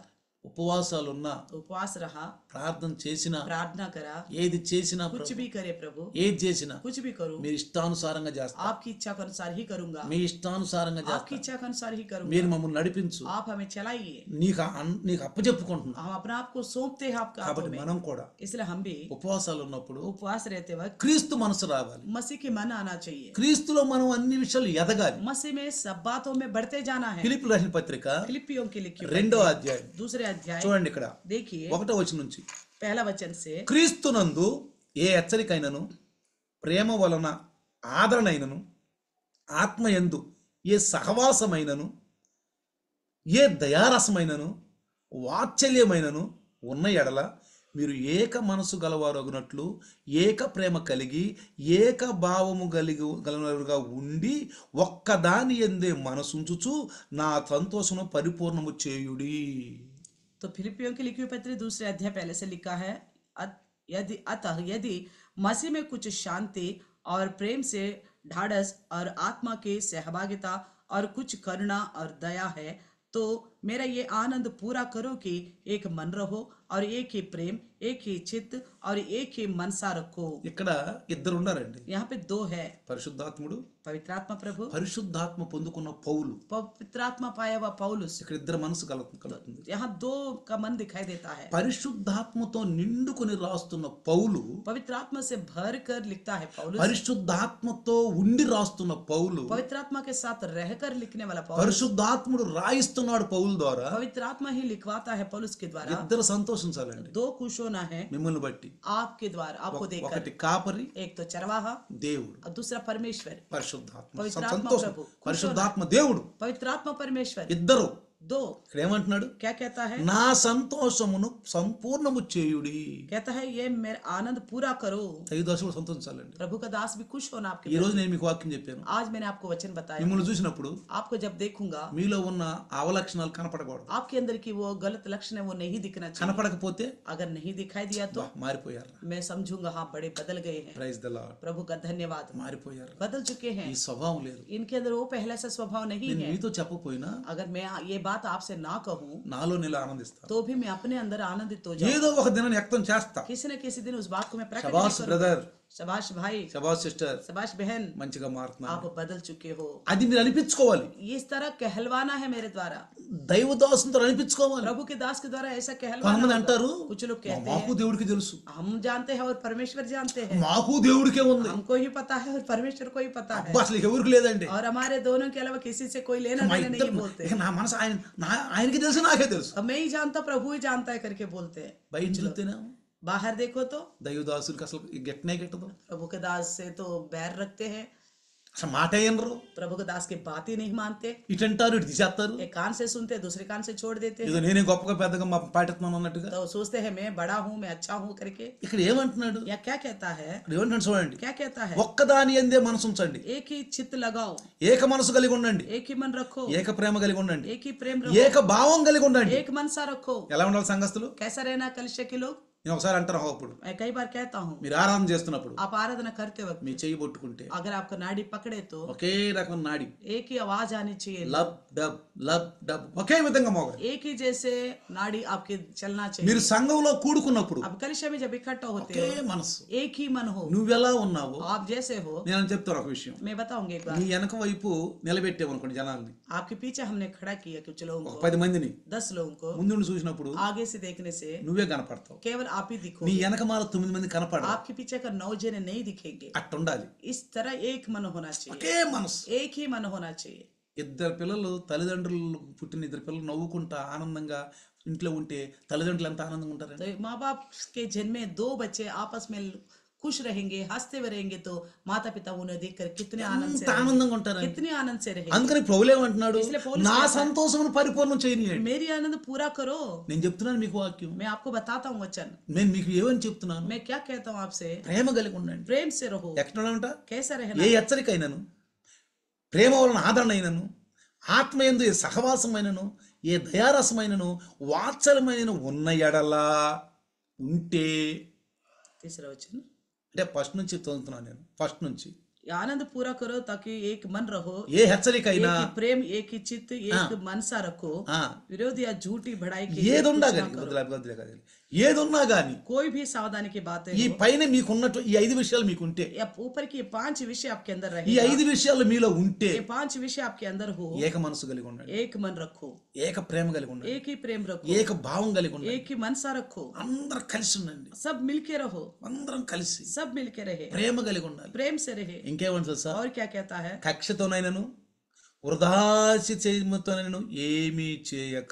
ఉపవాసాలున్నా उपवास रहा ప్రార్థన చేసినా प्रार्थना करा ఏది చేసినా कुछ ప్రభు, भी करे प्रभु ఏది చేసినా कुछ भी करूं మీరు ఇష్టానుసారంగా చేస్తారు आपकी इच्छा के अनुसार ही करूंगा మీ ఇష్టానుసారంగా आपकी చేస్తారు इच्छा के अनुसार ही करूंगा మీరు మమ్మల్ని నడిపించు आप हमें चलाइए నీకు అన్- నీకు అప్పచెప్పుకుంటున్నా हम अपने आप को सौंपते हैं आपके हाथों కాబట్టి में మనం కూడా इसलिए हम भी ఉపవాసాలు ఉన్నప్పుడు उपवास रहते वक्त క్రీస్తు మనసు రావాలి मसीह की मन आना चाहिए క్రీస్తులో మనం అన్ని విషయాలు ఎదగాలి मसीह में सब बातों में बढ़ते जाना है ఫిలిప్ రాసిన పత్రిక फिलिपियों की लिखी हुई రెండో అధ్యాయం दूसरे अध्याय చూడండి ఇక్కడ देखिए ఒకటో వచనం నుంచి पहला वचन से క్రీస్తునందు ఏ హెచ్చరికైనను ప్రేమ వలన ఆదరణైనను ఆత్మయందు ఏ సహవాసమైనను ఏ దయారసమైనను వాత్సల్యమైనను ఉన్న ఎడల మీరు ఏక మనసు గలవారగునట్లు ఏక ప్రేమ కలిగి ఏక భావము కలిగి గలవారుగా ఉండి ఒక్కదాని ఎందే మనసుంచుచు నా సంతోషము పరిపూర్ణము చేయుడి तो फिलिपियों की लिखी हुई पत्री दूसरे अध्याय पहले से लिखा है अत- यदि अतः यदि मसीह में कुछ शांति और प्रेम से ढाढ़स और आत्मा की सहभागिता और कुछ करुणा और दया है तो मेरा ये आनंद पूरा करो कि एक मन रहो और एक ही प्रेम एक ही चित्त और एक ही मनसा रखो ఇక్కడ ఇద్దరు ఉన్నారండి यहाँ पे दो है పరిశుద్ధాత్ముడు पवित्रात्मा प्रभु పరిశుద్ధాత్మ పొందుకున్న పౌలు पवित्रात्मा पाया हुआ पौलुस ఇక్కడ ఇద్దరు మనసు కల కలుగుతుంది यहाँ दो का मन दिखाई देता है పరిశుద్ధాత్మతో నిండుకొని రాస్తున్న పౌలు पवित्र आत्मा से भर कर लिखता है पौलुस పరిశుద్ధాత్మతో ఉండి రాస్తున్న పౌలు पवित्र आत्मा के साथ रहकर लिखने वाला पौलुस పరిశుద్ధాత్ముడు రాయిస్తున్నాడు పౌలు ద్వారా पवित्र आत्मा ही लिखवाता है पौलुस के द्वारा ఇద్దరు సంతోషించాలండి दो खुश होना है మిమ్మల్ని బట్టి आपके द्वारा आपको देखकर ఒకటి కాపరి एक तो चरवाहा దేవుడు और दूसरा परमेश्वर పరిశుద్ధాత్మ పవిత్రాత్మ సంతోషం ప్రభు. పరిశుద్ధాత్మ దేవుడు पवित्र आत्मा परमेश्वर ఇద్దరు दो ఇక్కడ ఏమంటున్నాడు क्या कहता है నా సంతోషమును సంపూర్ణము చేయుడి कहता है ये मेरा आनंद पूरा करो ఐదు దశలు సంతోషించాలండి प्रभु का दास भी खुश होना आपके ఈ రోజు నేను మీకు వాక్యం చెప్పాను आज मैंने आपको वचन बताया మిమ్మల్ని చూసినప్పుడు आपको जब देखूंगा మీలో ఉన్న అవలక్షణాలు కనపడకూడదు आपके अंदर की वो गलत लक्षण है वो नहीं दिखना चाहिए కనపడకపోతే अगर नहीं दिखाई दिया तो మారిపోయారు मैं समझूंगा हाँ बड़े बदल गए हैं ప్రైజ్ ద లార్డ్ प्रभु का धन्यवाद మారిపోయారు बदल चुके हैं ఈ స్వభావం లేదు इनके अंदर वो पहले से स्वभाव नहीं నేను है మీతో చెప్పకపోయినా अगर मैं ये बात आपसे ना कहूँ నాలో నేను ఆనందిస్తాను तो भी मैं अपने अंदर आनंदित हो जाऊँ ఏదో ఒక దినాన్ని వ్యక్తం చేస్తా किसी न किसी दिन उस बात को मैं प्रकट శబాష్ करूँ బ్రదర్ शबाश भाई శబాష్ సిస్టర్ शबाश बहन మంచిగా మారుతున్నా आप बदल चुके हो అది మీరు అనిపించుకోవాలి इस तरह कहलवाना है मेरे द्वारा దైవదాసుతో అనిపించుకోవాలి प्रभु के दास के द्वारा ऐसा कहलवाना కొంతమంది होगा। అంటారు कुछ लोग कहते మాకు దేవుడికి తెలుసు हैं हम जानते हैं और परमेश्वर जानते हैं మాకు దేవుడికే ఉంది हमको ही पता है और परमेश्वर को ही पता है అబ్బా, అసలు ఎవరికి లేదండి और हमारे दोनों के अलावा किसी से कोई लेना మా देना ఇద్దరు नहीं बोलते ఇక నా మనసు ఆయన నా- ఆయనకి తెలుసు నాకే తెలుసు अब मैं ही जानता प्रभु ही जानता है करके बोलते हैं బయట చూస్తేనే बाहर देखो तो దైవదాసులకి అసలు గెట్టనే గెట్టదు प्रभु के दास से तो बैर रखते हैं అసలు మాట అయినరు प्रभु के दास की बात ही नहीं मानते ఇటు అంటారు ఇటు తీసేస్తారు एक कान से सुनते दूसरे कान से छोड़ देते हैं ఏదో నేనే గొప్పగా పెద్దగా మా పాటెత్తున్నాను అన్నట్టుగా तो सोचते हैं मैं बड़ा हूँ मैं अच्छा हूँ करके ఇక్కడ ఏమంటున్నాడు या क्या कहता है ఇక్కడ ఏమంటున్నాడు చూడండి क्या कहता है ఒక్కదాని ఎందే మనసు ఉంచండి एक ही चित्त लगाओ ఏక మనసు కలిగి ఉండండి एक ही मन रखो ఏక ప్రేమ కలిగి ఉండండి एक ही प्रेम रखो ఏక భావం కలిగి ఉండండి एक मनसा रखो ఎలా ఉండాలి సంఘస్థులు कैसा रहना कलश के लोग నేను ఒకసారి అంటాను అప్పుడు मैं कई बार कहता हूँ మీరు ఆరాధన చేస్తున్నప్పుడు आप आराधना करते वक्त మీ చెయ్యి పట్టుకుంటే अगर आपका नाड़ी पकड़े तो ఒకే రకం నాడి एक ही आवाज आनी चाहिए లబ్ డబ్ లబ్ డబ్ ఒకే విధంగా మోగాలి एक ही जैसे नाड़ी आपके चलना चाहिए మీరు సంఘంలో కూడుకున్నప్పుడు अब कलिशा में जब इकट्ठा होते ఒకే हो మనసు एक ही मन हो నువ్వెలా ఉన్నావో आप जैसे हो నేను చెప్తాను ఒక విషయం मैं बताऊंगी एक बार నీ వెనక వైపు నిలబెట్టామనుకోండి జనాల్ని आपके पीछे हमने खड़ा किया कुछ लोगों ఒక को పది మందిని दस लोगों को ముందుండి చూసినప్పుడు आगे से देखने से నువ్వే కనపడతావు केवल आप ही दिखो నీ వెనక మాల తొమ్మిది మంది కనపడ आपके पीछे का नौ जने नहीं दिखेंगे అట్టుండాలి इस तरह एक मन होना चाहिए ఒకే మనసు एक ही मन होना चाहिए ఇద్దరు పిల్లలు తల్లిదండ్రులు పుట్టిన ఇద్దరు పిల్లలు నవ్వుకుంటా ఆనందంగా ఇంట్లో ఉంటే తల్లిదండ్రులు ఎంత ఆనందంగా ఉంటారండి तो माँ बाप के जन्मे दो बच्चे आपस में खुश रहेंगे हंसते हुए रहेंगे तो माता पिता उन्हें देखकर कितने आनंद से ఎంత ఆనందంగా ఉంటారండి कितने आनंद से रहेंगे అందుకని ప్రభులేమంటున్నాడు इसलिए पौलुस నా సంతోషమును పరిపూర్ణం చేయనియండి मेरी आनंद पूरा करो నేను చెప్తున్నాను మీకు వాక్యం मैं आपको बताता हूँ वचन నేను మీకు ఏమని చెప్తున్నాను मैं क्या कहता हूँ आपसे ప్రేమ కలిగి ఉండండి प्रेम से रहो ఎక్కడ ఉంట कैसा ఏ रहना హెచ్చరికైనను ప్రేమ వలన ఆదరణ అయినను ఆత్మయందు ఏ సహవాసమైనను ఏ దయారసమైనను వాత్సల్యమైనను ఉన్న ఎడలా ఉంటే तीसरा वचन అంటే ఫస్ట్ నుంచి చదువుతున్నాను నేను ఫస్ట్ నుంచి ये आनंद पूरा करो ताकि एक मन रहो ఏ హెచ్చరిక एक అయినా ही प्रेम एक ही चित्त एक मनसा रखो ఆ, विरोधी या झूठी बढ़ाई के लिए ఏదున్నా कुछ ना కానీ करो। వదిలే వదిలే కాదు. ఏదున్నా కానీ कोई भी सावधानी की बातें ఈ हो పైన మీకున్నట్టు ఈ ఐదు విషయాలు మీకుంటే या ऊपर की ये पांच विषय आपके अंदर ఈ रहे ఐదు విషయాలు మీలో ఉంటే ये पांच विषय आपके अंदर हो ఏక మనసు కలిగి ఉండండి एक मन रखो ఏక ప్రేమ కలిగి ఉండండి एक ही प्रेम रखो ఏక భావం కలిగి ఉండండి एक ही मनसा रखो అందరం కలిసి ఉండండి सब मिलके रहो అందరం కలిసి सब मिलके रहे ప్రేమ కలిగి ఉండాలి प्रेम से रहे ఇంకేమంటారు తెలుసా और क्या कहता है కక్షతోనైనను వృధాసి చేయమతోనైనను ఏమీ చేయక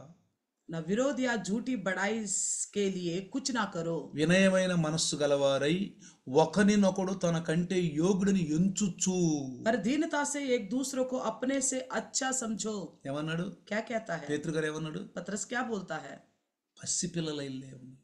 न विरोध या झूठी बढ़ाई के लिए कुछ ना करो వినయమైన మనస్సు గలవారై ఒకరినొకడు తన కంటే యోగుడిని ఎంచుచు पर दीनता से एक दूसरों को अपने से अच्छा समझो ఏమన్నాడు क्या कहता है పేతృ గారు ఏమన్నాడు पत्रस क्या बोलता है పసిపిల్లల ఇల్లే ఉంది.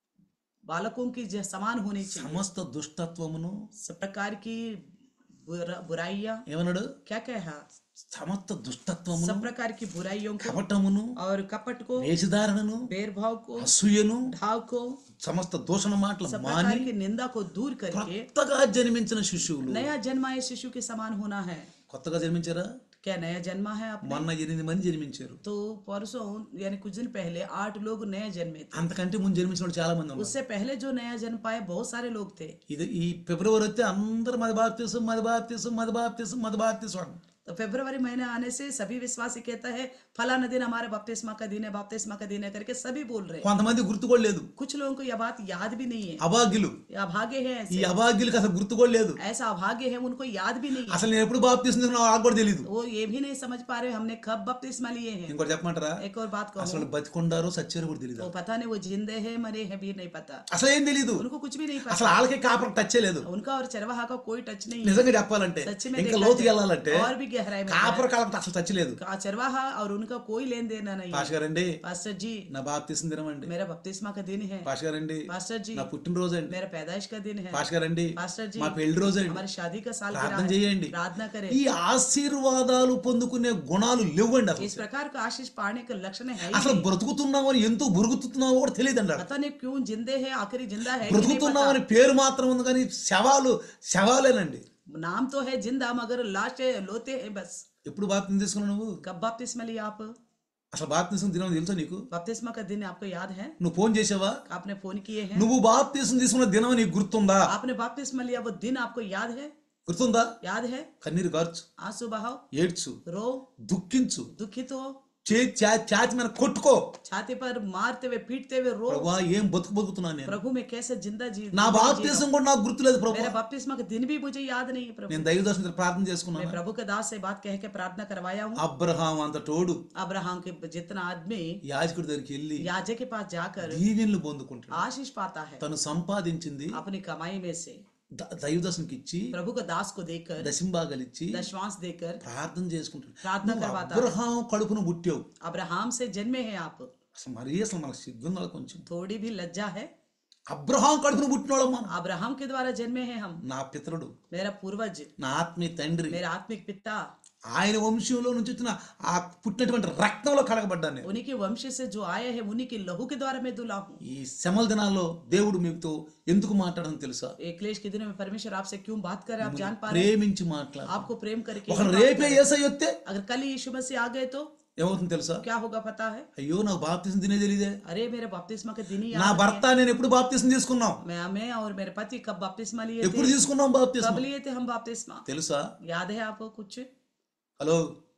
बालकों की जो समान होनी चाहिए సమస్త దుష్టత్వమును सब प्रकार की बुरा, बुराइयां ఏమన్నాడు क्या कहा సమస్త దుష్టత్వమును सब प्रकार की बुराइयों को కపటమును और कपट को వేషధారణను भेदभाव को అసూయను ढाव को సమస్త దూషణ మాటలు सब మాని प्रकार की निंदा को दूर करके కొత్తగా జన్మించిన శిశువులు नया जन्माए शिशु के समान होना है కొత్తగా జన్మించారా क्या नया जन्मा है आप మొన్న ఎనిమిది మంది జన్మించారు तो परसों यानी कुछ दिन पहले आठ लोग नए जन्मे थे అంతకంటే ముందు జన్మించిన వాళ్ళు చాలా మంది ఉన్నారు उससे पहले जो नया जन्म पाए बहुत सारे लोग थे ఇది ఈ ఫిబ్రవరి వస్తే అందరు మది బాప్తీసం మది బాప్తీసం మది బాప్తీసం మది బాప్తీసం అంటారు. तो फरवरी महीने आने से सभी विश्वासी कहता है फलाना दिन हमारे बपतिस्मा का दिन है बपतिस्मा का दिन है करके सभी बोल रहे हैं కొంతమంది గుర్తు కూడా లేదు कुछ लोगों को यह बात याद भी नहीं है అభాగ్యులు ये अभागे हैं ఈ ऐसे అభాగ్యులకి అసలు గుర్తు కూడా లేదు ऐसा अभागे है उनको याद भी नहीं है అసలు నేను ఎప్పుడు బాప్తీసం తీసుకున్నా నాకు కూడా తెలియదు वो ये भी नहीं समझ पा रहे हमने कब बपतिस्मा लिए हैं ఇంకోటి చెప్పమంటారా एक और बात कहूँ అసలు బతికొండారో సచ్చారో కూడా తెలియదు वो पता नहीं वो जिंदे हैं मरे हैं भी नहीं पता అసలు ఏం తెలియదు उनको कुछ भी नहीं पता అసలు వాళ్ళకి కాపర్ టచ్ లేదు उनका और चरवाहा का कोई टच नहीं है నిజంగా చెప్పాలంటే सच में ఇంకా देखा లోతుకి जाए వెళ్ళాలంటే और भी गहराई में కాపర్ కాళ్ళకి అసలు టచ్ లేదు का चरवाहा और उनका कोई लेन देन नहीं है పాష గారండి पास्टर जी నా బాప్తీసం దినమండి मेरा बपतिस्मा का दिन है పాష గారండి पास्टर जी నా పుట్టినరోజు అండి मेरा पैदाइश का दिन है పాష గారండి पास्टर जी మా పెళ్లి రోజు అండి हमारी शादी का साल ప్రార్థన చేయండి प्रार्थना करें ఈ ఆశీర్వాదాలు పొందుకునే గుణాలు లేవండి అసలు इस प्रकार का आशीष पाने का लक्षण है ही అసలు नहीं। బ్రతుకుతున్నామని ఎంతో బురుగుతున్నామో కూడా తెలియదండి అసలు. पता नहीं क्यों जिंदे है आखिरी जिंदा है कि नहीं బ్రతుకుతున్నామని పేరు మాత్రం ఉంది కానీ శవాలు శవాలేనండి पता। नाम तो है जिंदा मगर लाश है, लोते हैं बस ఎప్పుడు బాప్తిని తీసుకున్నావు నువ్వు कब बपतिस्मा लिया आप అసలు బాప్తిసం దినం తెలుసా నీకు बपतिस्मा का दिन आपको याद है నువ్వు ఫోన్ చేసావా आपने फोन किए हैं నువ్వు బాప్తిసం తీసుకున్న దినం నీకు గుర్తుందా आपने बपतिस्मा लिया वो दिन आपको याद है గుర్తుందా याद है కన్నీరు కార్చు आंसू बहाओ ఏడ్చు रो దుఃఖించు दुखित हो చే చా- ఛాతి మీద కొట్టుకో छाती पर मारते हुए पीटते हुए रो ప్రభా ఏం బతుకు బతుకుతున్నాను నేను प्रभु में कैसे जिंदा जी నా బాప్తిసం కూడా నాకు గుర్తులేదు ప్రభు मेरा बपतिस्मा का दिन भी मुझे याद नहीं है प्रभु నేను దైవదర్శన ప్రార్థన मैं చేసుకున్నాను प्रभु के दास से बात कह के प्रार्थना करवाया हूँ అబ్రహాం అంత తోడు अब्राहम के जितना आदमी యాజకుడి దగ్గరికి వెళ్ళి याजक के पास जाकर దీవెనలు పొందుకుంటాడు आशीष पाता है తను సంపాదించింది अपनी कमाई में से ద- దైవదర్శనకి ఇచ్చి प्रभु को दास को देकर దశంబాగలిచ్చి दशवांश देकर ప్రార్థన చేసుకుంటాడు प्रार्थना నువ్వు करवाता है అబ్రహాం కడుపును పుట్టావు अब्राहम से जन्मे हैं आप అసలు మరీ అసలు మనకు సిగ్గుందా కొంచెం थोड़ी भी लज्जा है అబ్రహాం కడుపును పుట్టినోళ్ళం మనం अब्राहम के द्वारा जन्मे हैं हम నా పితరుడు मेरा पूर्वज నా ఆత్మీయ తండ్రి मेरा आत्मिक पिता ఆయన వంశంలో నుంచి వచ్చిన ఆ పుట్టినటువంటి రక్తంలో కడగబడ్డాను నేను उन्हीं के वंश से जो आए हैं उन्हीं के लहू के द्वारा मैं दुला हूँ ఈ శ్రమల దినాల్లో దేవుడు మీతో ఎందుకు మాట్లాడని తెలుసా एक क्लेश के दिनों में परमेश्वर आपसे क्यों बात कर रहे हैं आप जान पा रहे ప్రేమించి మాట్లాడు हैं आपको प्रेम करके ఒక రేపే ఏసై వస్తే अगर कल ही यीशु मसीह आ गए तो ఏమవుతుంది తెలుసా क्या होगा पता है అయ్యో నాకు బాప్తిసం తినే తెలియదే अरे मेरे बपतिस्मा के दिन ही నా याद భర్త నేను ఎప్పుడు బాప్తిసం తీసుకున్నాం मैं मैं और मेरे पति कब बपतिस्मा लिए ఎప్పుడు थे తీసుకున్నాం బాప్తిసం कब लिए थे हम बपतिस्मा తెలుసా याद है आपको कुछ హలో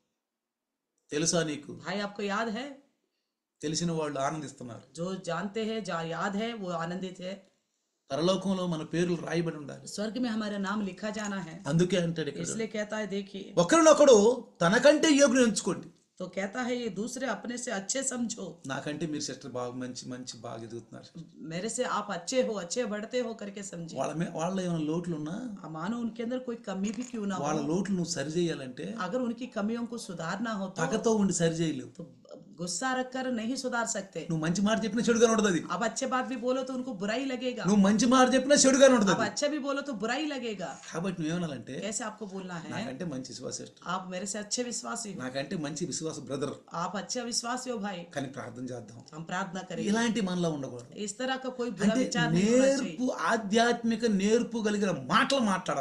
తెలుసా నీకు भाई आपको याद है తెలిసిన వాళ్ళు ఆనందిస్తున్నారు जो जानते हैं जो याद है वो आनंदित है పరలోకంలో మన పేర్లు రాయబడి ఉండాలి स्वर्ग में हमारा नाम लिखा जाना है అందుకే అంటాడు ఇక్కడ इसलिए कहता है देखिए ఒకరినొకడు తనకంటే యోగుని ఎంచుకోండి तो कहता है ये दूसरे अपने से अच्छे समझो నాకంటే మీరు సిస్టర్ బాగా మంచి మంచి బాగా ఎదుగుతున్నారు मेरे से आप अच्छे हो अच्छे बढ़ते हो करके समझिए వాళ్ళ మీద వాళ్ళ ఏమైనా లోట్లు ఉన్నా आ, मानो उनके अंदर कोई कमी भी क्यों ना हो వాళ్ళ లోట్లు నువ్వు సరి చేయాలంటే अगर उनकी कमियों को सुधारना हो तो, పగతో ఉండి సరి చేయలేవు तो गुस्सा रखकर नहीं सुधार सकते నువ్వు మంచి మాట చెప్పినా చెడుగానే ఉంటుంది అది आप अच्छे बात भी बोलो तो उनको बुराई लगेगा నువ్వు మంచి మాట చెప్పినా చెడుగానే ఉంటుంది आप अच्छा भी बोलो तो बुराई लगेगा కాబట్టి నువ్వేమనాలంటే कैसे आपको बोलना है నాకంటే మంచి విశ్వాస సిస్టర్ आप मेरे से अच्छे विश्वासी हो నాకంటే మంచి విశ్వాస బ్రదర్ आप अच्छे विश्वासी हो भाई కానీ ప్రార్థన చేద్దాం हम प्रार्थना करेंगे ఇలాంటి మనలో ఉండకూడదు इस तरह का कोई बुरा అంటే विचार नहीं होना चाहिए నేర్పు ఆధ్యాత్మిక నేర్పు కలిగిన మాటలు మాట్లాడాలి మనం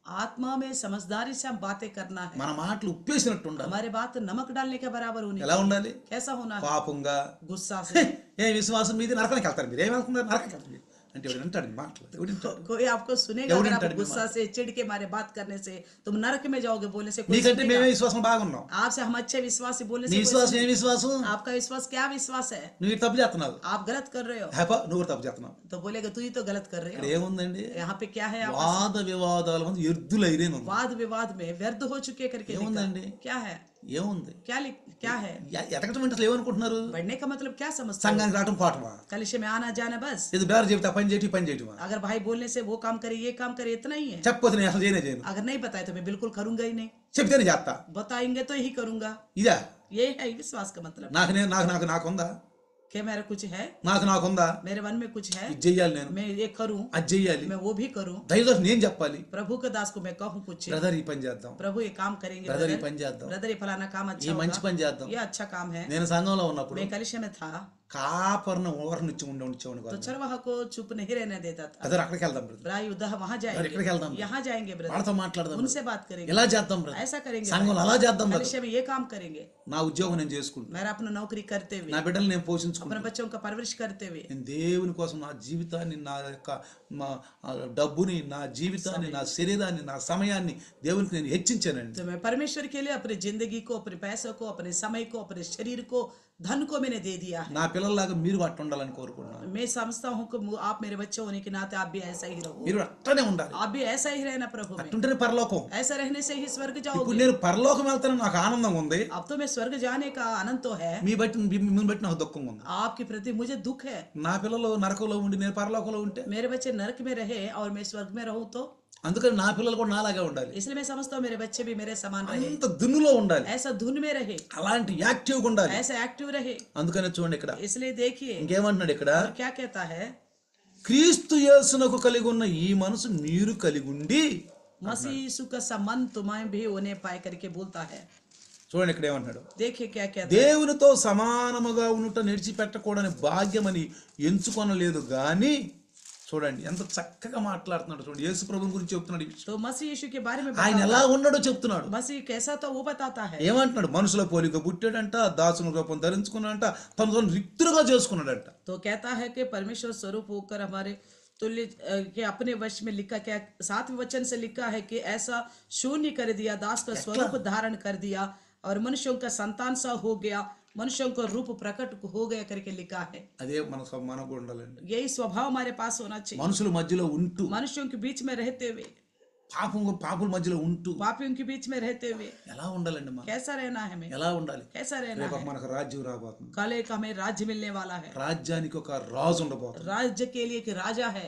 आत्मा में समझदारी से हम बातें करना है మన మాటలు ఉప్పేసినట్టు ఉండాలి हमारे बात नमक डालने के बराबर होनी ఎలా ఉండాలి कैसा होना है పాపంగా गुस्सा से ఏ విశ్వాసం మీది నరకానికి వెళ్తారు మీరు ఏం వెళ్తున్నారు నరకానికి వెళ్తారు మీరు అంటే ఎవడు వింటాడు ఈ మాటలు ఎవడు వింటాడు कोई आपको सुनेगा ఎవడు अगर आप विंటాడు गुस्सा से चिढ़ के मारे बात करने से तुम नरक में जाओगे बोलने से कोई నీకంటే सुनेगा? మేమే విశ్వాసం బాగున్నాం आपसे हम अच्छे विश्वासी बोलने నీ से कोई విశ్వాసం ఏం सुनेगा? విశ్వాసం आपका विश्वास क्या विश्वास है నువ్వు ఇటు తప్పు చేస్తున్నావు आप गलत कर रहे हो హేప నువ్వు కూడా తప్పు చేస్తున్నావు तो बोलेगा तू ही तो गलत कर रहे ఇక్కడ हो ఏముందండి यहाँ पे क्या है आप వాద వివాదాల మంది ఎద్దులైరేను ఉంది वाद विवाद में व्यर्थ हो चुके करके लिखा। ఏముందండి क्या है ఏముంది क्या लिख क्या है ఎ- ఎతకటం అంటే అసలు ఏమనుకుంటున్నారు बढ़ने का मतलब क्या समझते हो సంఘానికి రావటం పోవటమా कलिशे में आना जाना बस ఇది బేర చెబితే ఆ పని చేయటం ఈ పని చేయటమా अगर भाई बोलने से वो काम करे ये काम करे इतना ही है చెప్పకపోతే నేను అసలు చేయనే చేయను अगर नहीं बताए तो मैं बिल्कुल करूंगा ही नहीं చెప్తేనే చేస్తా बताएंगे तो यही करूंगा ఇదా ये है विश्वास का मतलब నాకు నేను నాకు నాకు నాకుందా क्या मेरा कुछ है నాకు నాకుందా मेरे मन में कुछ है ఇది చెయ్యాలి నేను मैं ये करूं అది చెయ్యాలి मैं वो भी करूं దయచేసి నేను చెప్పాలి प्रभु के दास को मैं कहूं कुछ బ్రదర్ ఈ పని చేద్దాం प्रभु ये काम करेंगे బ్రదర్ ఈ ब्रदर పని చేద్దాం ब्रदर ये फलाना काम ఈ अच्छा మంచి होगा పని చేద్దాం ये अच्छा काम है నేను సంఘంలో ఉన్నప్పుడు मैं कलिशे में था కాపర్ను ఓవర్నిచ్చి ఉండే ఉంచేవాడు तो चरवाहा को चुप नहीं रहने देता था బ్రదర్ అక్కడికి వెళ్దాం బ్రదర్ ब्राई उद्धह वहां బ్రదర్ जाएंगे ఎక్కడికి వెళ్దాం यहाँ जाएंगे ब्रदर వాళ్ళతో మాట్లాడదాం brother. उनसे बात करेंगे ఇలా చేద్దాం బ్రదర్ ऐसा करेंगे సంఘంలో అలా చేద్దాం బ్రదర్ कलिशे में ये काम करेंगे నా ఉద్యోగం నేను చేసుకుంటాను मेरा अपना नौकरी करते हुए నా బిడ్డలు నేను పోషించుకుంటాను अपने बच्चों का परवरिश करते हुए నేను దేవుని కోసం నా జీవితాన్ని నా యొక్క మా ఆ డబ్బుని నా జీవితాన్ని నా శరీరాన్ని నా సమయాన్ని దేవునికి నేను హెచ్చించానండి तो मैं परमेश्वर के लिए अपनी जिंदगी को अपने पैसों को अपने समय को अपने शरीर को धन को मैंने दे दिया है నా పిల్లల్లాగా మీరు అట్ట ఉండాలని కోరుకుంటున్నాను मैं समझता हूँ कि मु- आप मेरे बच्चे होने के नाते आप भी ऐसा ही रहो మీరు అట్టనే ఉండాలి आप भी ऐसा ही रहना प्रभु में అట్టుంటేనే పరలోకం ऐसा रहने से ही स्वर्ग ఇప్పుడు जाओगे నేను పరలోకం వెళ్తాను నాకు ఆనందంగా ఉంది अब तो मैं स्वर्ग जाने का आनंद तो है మీ బట్టి మీ- మిమ్మల్ని బట్టి నాకు దుఃఖంగా ఉంది आपके प्रति मुझे दुख है నా పిల్లలు నరకంలో ఉండి నేను పరలోకంలో ఉంటే मेरे बच्चे नरक में रहे और मैं स्वर्ग में रहूं तो అందుకని నా పిల్లలు కూడా నాలాగే ఉండాలి इसलिए मैं समझता हूँ मेरे बच्चे भी मेरे समान रहे అంత దున్నులో ఉండాలి ऐसा धुन में रहे అలాంటి యాక్టివ్గా ఉండాలి ऐसा एक्टिव रहे అందుకనే చూడండి ఇక్కడ इसलिए देखिए ఇంకేమంటున్నాడు ఇక్కడ और क्या कहता है క్రీస్తు యేసునకు కలిగి ఉన్న ఈ మనసు మీరు కలిగి ఉండి मसीह यीशु का संबंध तुम्हें भी उन्हें पाए करके बोलता है చూడండి ఇక్కడ ఏమంటున్నాడు देखिए क्या कहता దేవునితో సమానముగా ఉండుట నిడిచిపెట్టకూడని భాగ్యమని ఎంచుకొనలేదు గాని చూడండి ఎంత చక్కగా మాట్లాడుతున్నాడు చూడండి యేసు ప్రభుని గురించి చెప్తున్నాడు ఈ విషయం. तो मसीह यीशु के बारे में ఆయన ఎలా ఉన్నాడో చెప్తున్నాడు मसीह कैसा था वो बताता है ఏమంటున్నాడు మనుషుల పోలిక పుట్టాడంట దాసుని రూపం ధరించుకున్నాడంట తన తను రిక్తులుగా చేసుకున్నాడంట तो कहता है कि परमेश्वर स्वरूप होकर हमारे तुल्य अ, के अपने वश में लिखा क्या सातवें वचन से लिखा है कि ऐसा शून्य कर दिया दास का स्वरूप धारण कर दिया और मनुष्यों का संतान सा हो गया मनुष्यों का रूप प्रकट हो गया करके लिखा है అదే మన స్వ- మనకు కూడా ఉండాలండి यही स्वभाव हमारे पास होना चाहिए మనుషుల మధ్యలో ఉంటూ मनुष्यों के बीच में रहते हुए పాపం పాపుల మధ్యలో ఉంటూ पापियों के बीच में रहते हुए ఎలా ఉండాలండి మనం कैसा रहना है हमें ఎలా ఉండాలి कैसा रहना రేపు है మనకు రాజ్యం రాబోతుంది कल एक हमें राज्य मिलने वाला है రాజ్యానికి ఒక రాజు ఉండబోతుంది राज्य के लिए एक राजा है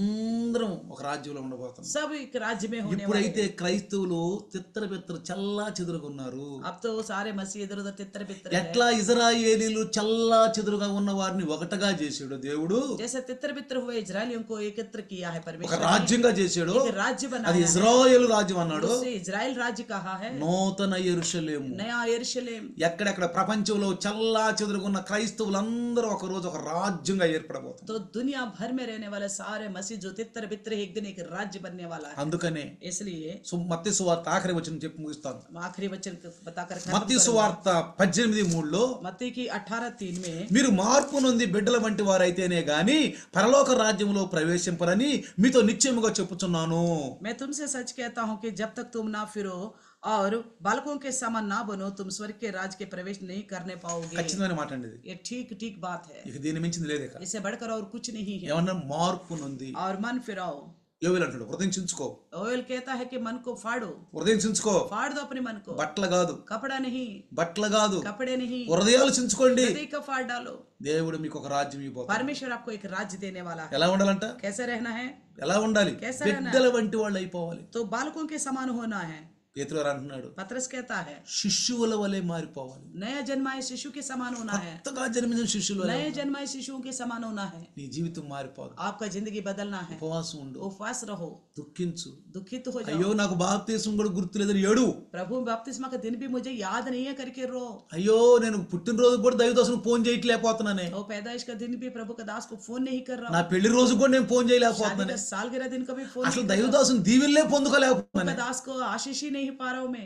అందరం ఒక రాజ్యంలో ఉండబోతున్నాం सब एक राज्य में होने वाले ఇప్పుడైతే క్రైస్తవులు తిత్తర బిత్తర చల్లా చెదురుగున్నారు अब तो सारे मसीह इधर उधर तितर बितर है ఎట్లా ఇజ్రాయేలీలు చల్లా చెదురుగా ఉన్న వారిని ఒకటగా చేసాడు దేవుడు जैसे तितर बितर हुए इजरायलियों को एकत्र किया है ఒక परमेश्वर రాజ్యంగా చేసాడు एक राज्य అది बनाया है ఇజ్రాయేలు రాజ్యం అన్నాడు उससे इजराइल राज्य कहा है నూతన ఎరుషలేము नया यरूशलेम ఎక్కడెక్కడ ప్రపంచంలో చల్లా చెదురుగున్న క్రైస్తవులందరూ ఒక రోజు ఒక రాజ్యంగా ఏర్పడబోతుంది तो दुनिया भर में रहने वाले सारे मसीह जो तितर बितर एक दिन एक राज्य बनने वाला है అందుకనే इसलिए సు- మత్తయి సువార్త ఆఖరి వచ్చిన చెప్పి ముగిస్తాను हम आखिरी वचन को बताकर खत्म మత్తి करूंगा। సువార్త పద్దెనిమిది మూడులో मत्ती की अठारह तीन में మీరు మార్పు నొంది బిడ్డల వంటి వారైతేనే గాని పరలోక రాజ్యంలో ప్రవేశింపరని మీతో నిశ్చయముగా చెప్పుచున్నాను मैं तुमसे सच कहता हूँ कि जब तक तुम ना फिरो और बालकों के समान ना बनो तुम स्वर्ग के राज के प्रवेश नहीं करने पाओगे ఖచ్చితమైన మాట అండి ఇది ये ठीक ठीक बात है ఇక దీని మించింది లేదు ఇక इससे बढ़कर और कुछ नहीं है ఏమన్నా మార్పు నొంది और मन फिराओ యోవేలు అంటాడు హృదయం చించుకో ओयल कहता है कि मन को फाड़ो హృదయం చించుకో फाड़ दो अपने मन को బట్టలు కాదు कपड़ा नहीं బట్టలు కాదు कपड़े नहीं హృదయాలు చించుకోండి हृदय का फाड़ डालो దేవుడు మీకు ఒక రాజ్యం ఇవ్వబోతాడు परमेश्वर आपको एक राज्य देने वाला है ఎలా ఉండాలంట कैसे रहना है ఎలా ఉండాలి कैसा బిడ్డల వంటి వాళ్ళు అయిపోవాలి तो बालकों के समान होना है పేతురు గారు అంటున్నాడు पत्रस कहता है శిష్యువుల వలె మారిపోవాలి नया जन्माए शिशु के समान होना है కొత్తగా జన్మించిన శిష్యుల వలె नए जन्माए शिशुओं के समान होना है నీ జీవితం మారిపోదు आपका जिंदगी बदलना है ఉపవాసం ఉండు उपवास रहो దుఃఖించు दुखित हो जाओ అయ్యో నాకు బాప్తీసం కూడా గుర్తులేదని ఏడు प्रभु बपतिस्मा का दिन भी मुझे याद नहीं है करके रो అయ్యో నేను పుట్టినరోజు కూడా దైవదాసును ఫోన్ చేయట్లేకపోతున్నానే और पैदाइश का दिन भी प्रभु का दास को फोन नहीं कर रहा నా పెళ్లి రోజు కూడా నేను ఫోన్ शादी చేయలేకపోతున్నానే का सालगिरह दिन का भी फोन అసలు नहीं దైవదాసుని దీవెల్లే పొందుకోలేకపోతున్నానే का दास को आशीष ही नहीं पा रहा हूं मैं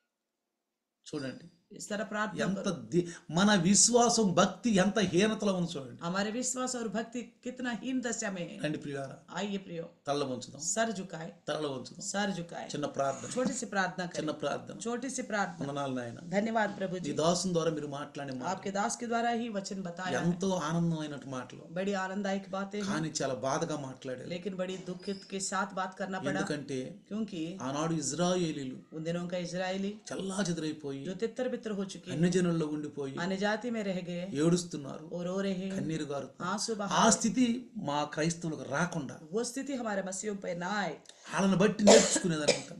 చూడండి इस तरह प्रार्थना ఎంత ది- మన విశ్వాసం భక్తి ఎంత హీనతలో ఉంది చూడండి हमारे विश्वास और भक्ति कितना हीन दशा में है రండి ప్రియారా आइए प्रियो తల్ల వంచుదాం सर झुकाए తల్ల వంచుదాం सर झुकाए చిన్న ప్రార్థన छोटी सी प्रार्थना करें చిన్న ప్రార్థన छोटी सी प्रार्थना వందనాలు నాయన धन्यवाद प्रभु ఈ जी దాసుని ద్వారా మీరు మాట్లాడే మాట आपके दास के द्वारा ही वचन बताया ఎంతో ఆనందమైనట్టు మాటలు बड़ी आनंददायक बातें हैं కానీ చాలా బాధగా మాట్లాడారు लेकिन बड़ी दुखित के साथ बात करना पड़ा ఎందుకంటే क्योंकि ఆనాడు ఇజ్రాయేలీలు उन दिनों का इजरायली చల్లా చెదిరైపోయి जो तितर बितर हो चुके అన్య జనుల్లో ఉండిపోయి अन्य जाति में रह गए ఏడుస్తున్నారు और रो रहे हैं కన్నీరు గారు आंसू ఆ बहा స్థితి మా క్రైస్తవులకు రాకుండా वो स्थिति हमारे मसीहों पे ना आए వాళ్ళని బట్టి నేర్చుకునేదాన్ని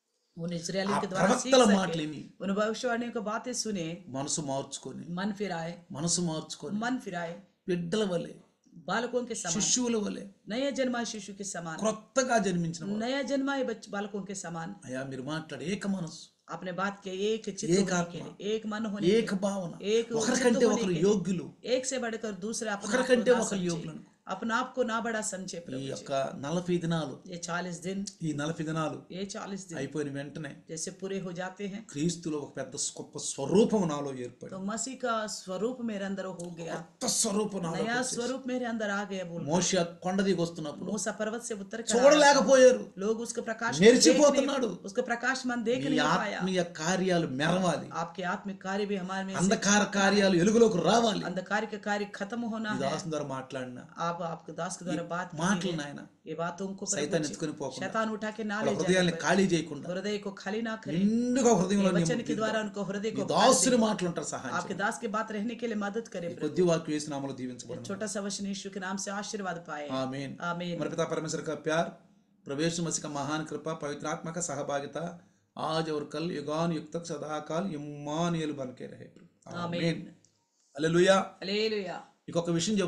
उन इसराइली ఆ के द्वारा सीख ప్రవక్తల सके మాటలు విని उन भविष्यवाणियों की बातें सुने మనసు మార్చుకొని मन फिराए మనసు మార్చుకొని मन फिराए బిడ్డల వలె बालकों के समान శిష్యువుల వలె नए जन्माए शिशु के समान క్రొత్తగా జన్మించిన వారు. नया जन्माए बच बालकों के समान అయ్యా మీరు మాట్లాడే ఏక మనసు आपने बात की एक चित्त एक होने आत्मा, के लिए एक मन होने के ఏక భావన एक ఒకరికంటే चित्त होने ఒకరు के लिए, యోగ్యులు एक से बढ़कर दूसरे अपने आप को ఒకరికంటే ना ఒకరు समझे యోగ్యులను अपने आप को ना बड़ा समझे ఈ प्रभु యొక్క నలభై దినాలు ये चालीस दिन ఈ నలభై దినాలు ये चालीस दिन అయిపోయిన వెంటనే जैसे पूरे हो जाते हैं క్రీస్తులో ఒక పెద్ద గొప్ప స్వరూపం నాలో ఏర్పడి तो मसीह का स्वरूप मेरे अंदर हो गया కొత్త స్వరూపం నాలో नया स्वरूप मेरे अंदर आ गया बोल మోష కొండ దిగి వస్తున్నప్పుడు मूसा पर्वत से उतर कर చూడలేకపోయారు लोग उसका प्रकाश को देख మెరిచిపోతున్నాడు नहीं- उसका प्रकाश मन देख మీ नहीं पाया ఆత్మీయ కార్యాలు మెరవాలి आपके आत्मिक कार्य भी हमारे में से అంధకార కార్యాలు వెలుగులోకి రావాలి अंधकार के कार्य खत्म होना ఈ है దాసుని ద్వారా మాట్లాడిన आप आपके दास के द्वारा बात की మాటలు है। నాయన ये बातों को प्रभु సైతాన్ని जी- ఎత్తుకొని పోకుండా शैतान उठा के ना వాళ్ళ ले जाए హృదయాల్ని ఖాళీ చేయకుండా हृदय को खाली ना करे నిండుగా హృదయంలో वचन के द्वारा उनको हृदय ఈ को దాసుని మాటలు ఉంటారు సహాయం आपके दास की बात रहने के लिए मदद करे प्रभु। కొద్ది వాక్యం వేసిన నామలో దీవించబడి छोटा सा वचन यीशु के नाम से आशीर्वाद पाए ఆమేన్ आमीन हमारे पिता परमेश्वर का प्यार प्रवेश मसीह का महान कृपा पवित्र आत्मा का सहभागिता आज और कल युगान युग तक सदा काल इम्मानुएल बन के रहे आमीन आमीन हालेलुया हालेलुया ఇంకొక విషయం చెప్తాను.